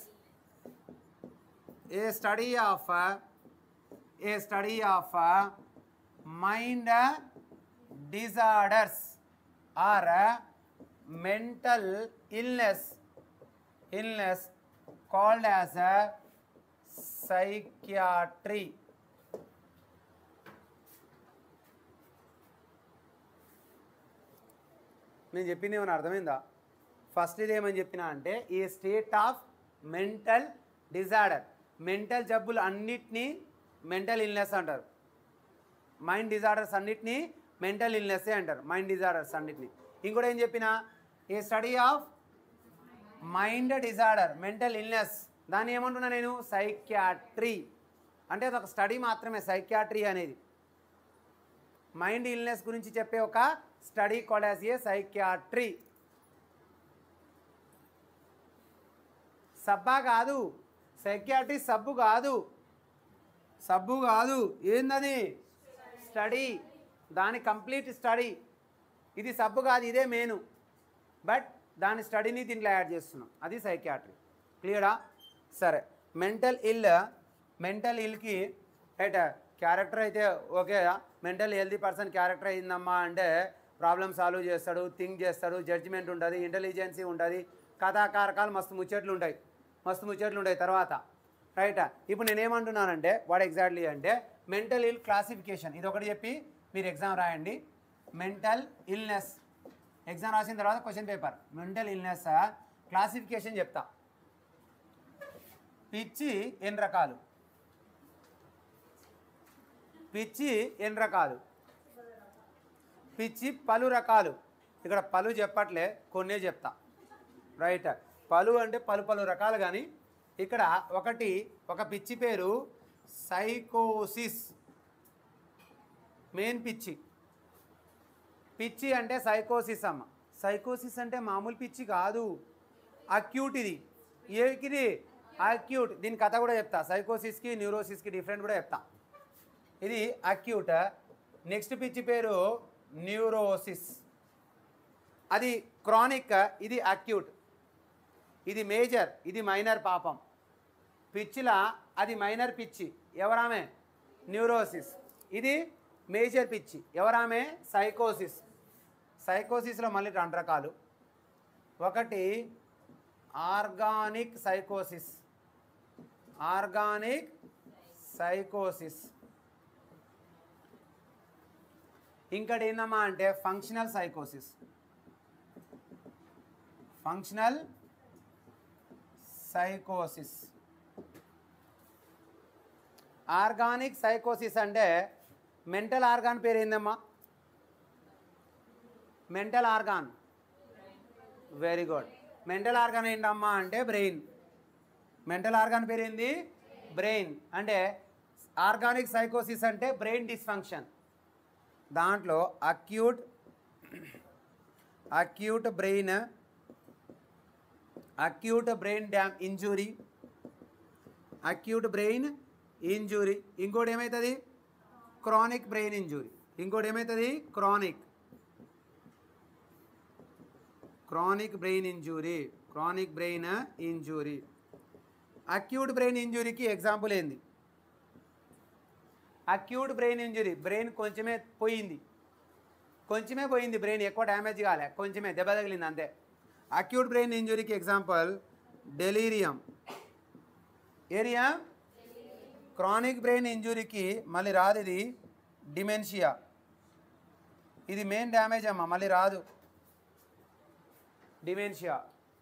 a study of a study of mind disorders are mental illness illness called as a psychiatry నేను చెప్పింది ఏమైనా అర్థమైందా first ఇది ఏమని చెప్పినా అంటే ఈ state of mental disorder mental జబ్బులు అన్నిటినీ మెంటల్ ఇల్నెస్ అంటారు మైండ్ డిజార్డర్స్ అన్నిటినీ మెంటల్ ఇల్నెస్సే అంటారు మైండ్ డిజార్డర్స్ అన్నిటినీ ఇంకోటి ఏం చెప్పిన a study of mind disorder mental illness దాన్ని ఏమంటున్నా నేను సైక్యాట్రీ అంటే అది ఒక స్టడీ మాత్రమే సైక్యాట్రీ అనేది మైండ్ ఇల్నెస్ గురించి చెప్పే ఒక study called as a psychiatry సబ్బా కాదు సైక్యాట్రీ సబ్బు కాదు సబ్బు కాదు ఏందది స్టడీ దాని కంప్లీట్ స్టడీ ఇది సబ్బు కాదు ఇదే మెయిన్ బట్ దాని స్టడీని దీంట్లో యాడ్ చేస్తున్నాం అది సైక్యాట్రీ క్లియరా సరే మెంటల్ ఇల్ మెంటల్ ఇల్కి రైట్ క్యారెక్టర్ అయితే okay mental healthy person character అయిందమ్మా అంటే ప్రాబ్లమ్ సాల్వ్ చేస్తాడు థింక్ చేస్తాడు జడ్జిమెంట్ ఉంటుంది ఇంటెలిజెన్సీ ఉంటుంది కథాకారకాలు మస్తు ముచ్చట్లు ఉంటాయి మస్తు ముచ్చట్లు ఉంటాయి తర్వాత రైట్ ఇప్పుడు నేనేమంటున్నానంటే వాట్ ఎగ్జాక్ట్లీ అంటే మెంటల్ ఇల్ క్లాసిఫికేషన్ ఇది ఒకటి చెప్పి మీరు ఎగ్జామ్ రాయండి మెంటల్ ఇల్నెస్ ఎగ్జామ్ రాసిన తర్వాత question paper mental illness classification చెప్తా పిచ్చి ఎన్ని రకాలు పిచ్చి ఎన్ని రకాలు పిచ్చి పలు రకాలు ఇక్కడ పలు చెప్పట్లే కొన్నే చెప్తా రైట్ పలు అంటే పలు పలు రకాలు కానీ ఇక్కడ ఒకటి ఒక పిచ్చి పేరు సైకోసిస్ మెయిన్ పిచ్చి పిచ్చి అంటే సైకోసిస్ అమ్మ సైకోసిస్ అంటే మామూలు పిచ్చి కాదు అక్యూట్ ఇది ఏకిది అక్యూట్ దీని కథ కూడా చెప్తా సైకోసిస్కి న్యూరోసిస్కి డిఫరెంట్ కూడా చెప్తా ఇది అక్యూట్ నెక్స్ట్ పిచ్చి పేరు న్యూరోసిస్ అది క్రానిక్ ఇది అక్యూట్ ఇది మేజర్ ఇది మైనర్ పాపం పిచ్చిలా అది మైనర్ పిచ్చి ఎవరామె న్యూరోసిస్ ఇది మేజర్ పిచ్చి ఎవరామె సైకోసిస్ సైకోసిస్లో మళ్ళీ రెండు రకాలు ఒకటి ఆర్గానిక్ సైకోసిస్ ఆర్గానిక్ సైకోసిస్ ఇంకటి ఏందమ్మా అంటే ఫంక్షనల్ సైకోసిస్ ఫంక్షనల్ సైకోసిస్ ఆర్గానిక్ సైకోసిస్ అంటే మెంటల్ ఆర్గాన్ పేరు ఏందమ్మా mental organ very good mental organ ఏంటమ్మా అంటే బ్రెయిన్ మెంటల్ ఆర్గాన్ పేరు ఏంది బ్రెయిన్ అంటే ఆర్గానిక్ సైకోసిస్ అంటే బ్రెయిన్ డిస్ఫంక్షన్ దాంట్లో acute acute brain acute brain dam injury acute brain injury ఇంకోటి ఏమవుతుంది క్రానిక్ బ్రెయిన్ ఇంజురీ ఇంకోటి ఏమవుతుంది chronic chronic brain injury chronic brain injury acute brain ఇంజురీకి ఎగ్జాంపుల్ ఏంది అక్యూట్ బ్రెయిన్ ఇంజురీ బ్రెయిన్ కొంచెమే పోయింది కొంచెమే పోయింది బ్రెయిన్ ఎక్కువ డ్యామేజ్ కాలే కొంచెమే దెబ్బ తగిలింది అంతే అక్యూట్ బ్రెయిన్ ఇంజురీకి example delirium area chronic brain ఇంజురీకి మళ్ళీ రాదు ఇది డిమెన్షియా ఇది మెయిన్ డ్యామేజ్ అమ్మా మళ్ళీ రాదు డిమెన్షియా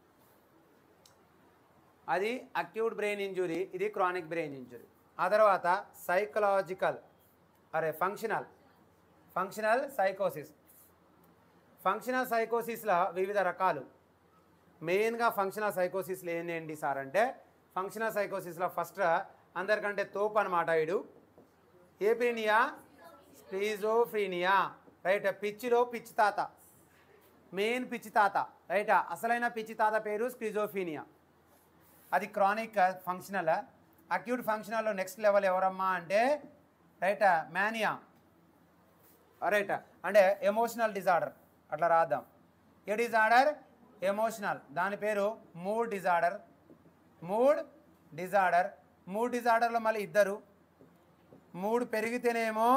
అది అక్యూట్ బ్రెయిన్ ఇంజురీ ఇది క్రానిక్ బ్రెయిన్ ఇంజురీ ఆ తర్వాత సైకలాజికల్ అరే ఫంక్షనల్ ఫంక్షనల్ సైకోసిస్ ఫంక్షనల్ సైకోసిస్లో వివిధ రకాలు మెయిన్గా ఫంక్షనల్ సైకోసిస్లో ఏంటి సార్ అంటే ఫంక్షనల్ సైకోసిస్లో ఫస్ట్ అందరికంటే తోపు అనమాట ఇడు ఏప్రీనియా స్క్రీజోఫ్రీనియా రైట్ పిచ్చిలో పిచ్చి తాత మెయిన్ పిచ్చి తాత రైట్ అసలైన పిచ్చి తాత పేరు స్క్రిజోఫీనియా అది క్రానిక్ ఫంక్షనల్ అక్యూట్ ఫంక్షనల్లో నెక్స్ట్ లెవెల్ ఎవరమ్మా అంటే రైట్ మ్యానియా రైట్ అంటే ఎమోషనల్ డిజార్డర్ అట్లా రాద్దాం ఏ డిజార్డర్ ఎమోషనల్ దాని పేరు mood disorder mood disorder mood డిజార్డర్లో మళ్ళీ ఇద్దరు మూడు పెరిగితేనేమో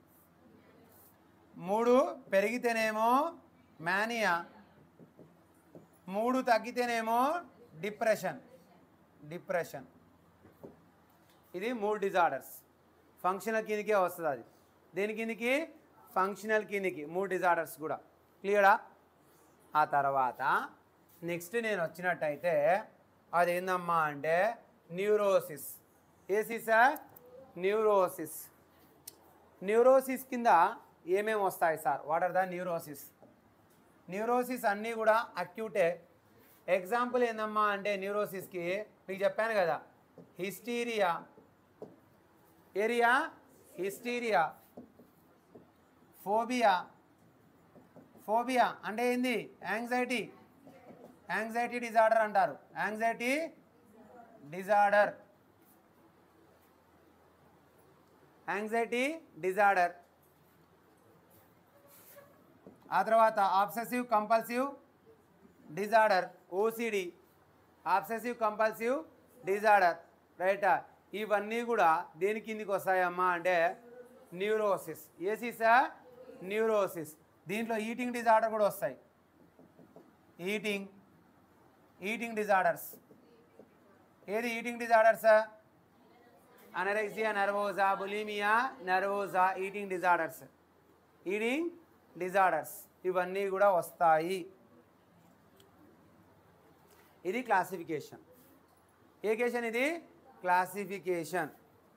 మూడు పెరిగితేనేమో మ్యానియా మూడు తగ్గితేనేమో డిప్రెషన్ డిప్రెషన్ ఇది మూడు డిజార్డర్స్ ఫంక్షనల్ కిందకే వస్తుంది అది దేని కిందికి ఫంక్షనల్ కిందికి మూడు డిజార్డర్స్ కూడా క్లియరా ఆ తర్వాత నెక్స్ట్ నేను వచ్చినట్టయితే అది ఏందమ్మా అంటే న్యూరోసిస్ ఏసి సార్ న్యూరోసిస్ న్యూరోసిస్ కింద ఏమేమి వస్తాయి sir what are the neurosis neurosis అన్నీ కూడా అక్యూటే ఎగ్జాంపుల్ ఏందమ్మా అంటే న్యూరోసిస్కి మీకు చెప్పాను కదా hysteria area hysteria phobia phobia అంటే ఏంది యాంగ్జైటీ యాంగ్జైటీ డిజార్డర్ అంటారు యాంగ్జైటీ డిజార్డర్ యాంగ్జైటీ డిజార్డర్ ఆ తర్వాత obsessive compulsive disorder OCD obsessive compulsive disorder రైటా ఇవన్నీ కూడా దేని కిందికి వస్తాయమ్మా అంటే న్యూరోసిస్ ఏసిసా న్యూరోసిస్ దీంట్లో ఈటింగ్ డిజార్డర్ కూడా వస్తాయి ఈటింగ్ ఈటింగ్ డిజార్డర్స్ ఏది ఈటింగ్ డిజార్డర్సా anorexia nervosa bulimia nervosa eating disorders eating disorders ఇవన్నీ కూడా వస్తాయి ఇది క్లాసిఫికేషన్ ఏ కేషన్ ఇది క్లాసిఫికేషన్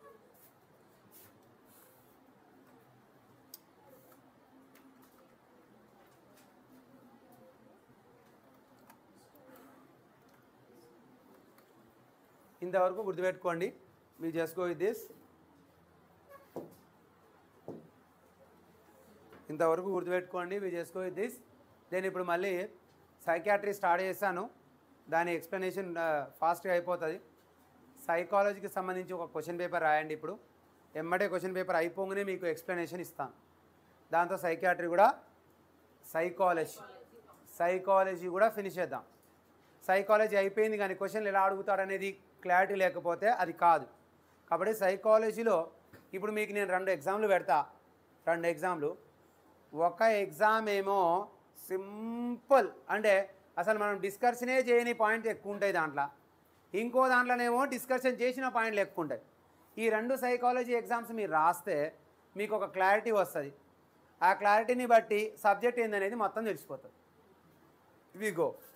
ఇంతవరకు గుర్తుపెట్టుకోండి మీరు చేసుకో దిస్ ఇంతవరకు గుర్తుపెట్టుకోండి మీరు చేసుకో దిస్ నేను ఇప్పుడు మళ్ళీ సైకాట్రీ స్టార్ట్ చేశాను దాని ఎక్స్ప్లెనేషన్ ఫాస్ట్గా అయిపోతుంది సైకాలజీకి సంబంధించి ఒక క్వశ్చన్ పేపర్ రాయండి ఇప్పుడు ఎమ్మటే క్వశ్చన్ పేపర్ అయిపోగానే మీకు ఎక్స్ప్లెనేషన్ ఇస్తాను దాంతో సైకాట్రీ కూడా సైకాలజీ సైకాలజీ కూడా ఫినిష్ చేద్దాం సైకాలజీ అయిపోయింది కానీ క్వశ్చన్లు ఎలా అడుగుతారనేది క్లారిటీ లేకపోతే అది కాదు కాబట్టి సైకాలజీలో ఇప్పుడు మీకు నేను రెండు ఎగ్జామ్లు పెడతా రెండు ఎగ్జామ్లు ఒక ఎగ్జామ్ ఏమో సింపుల్ అంటే అసలు మనం డిస్కషనే చేయని పాయింట్ ఎక్కువ ఉంటాయి దాంట్లో ఇంకో దాంట్లోనేమో డిస్కషన్ చేసిన పాయింట్లు ఎక్కువ ఉంటాయి ఈ రెండు సైకాలజీ ఎగ్జామ్స్ మీరు రాస్తే మీకు ఒక క్లారిటీ వస్తుంది ఆ క్లారిటీని బట్టి సబ్జెక్ట్ ఏందనేది మొత్తం తెలిసిపోతుంది వి గో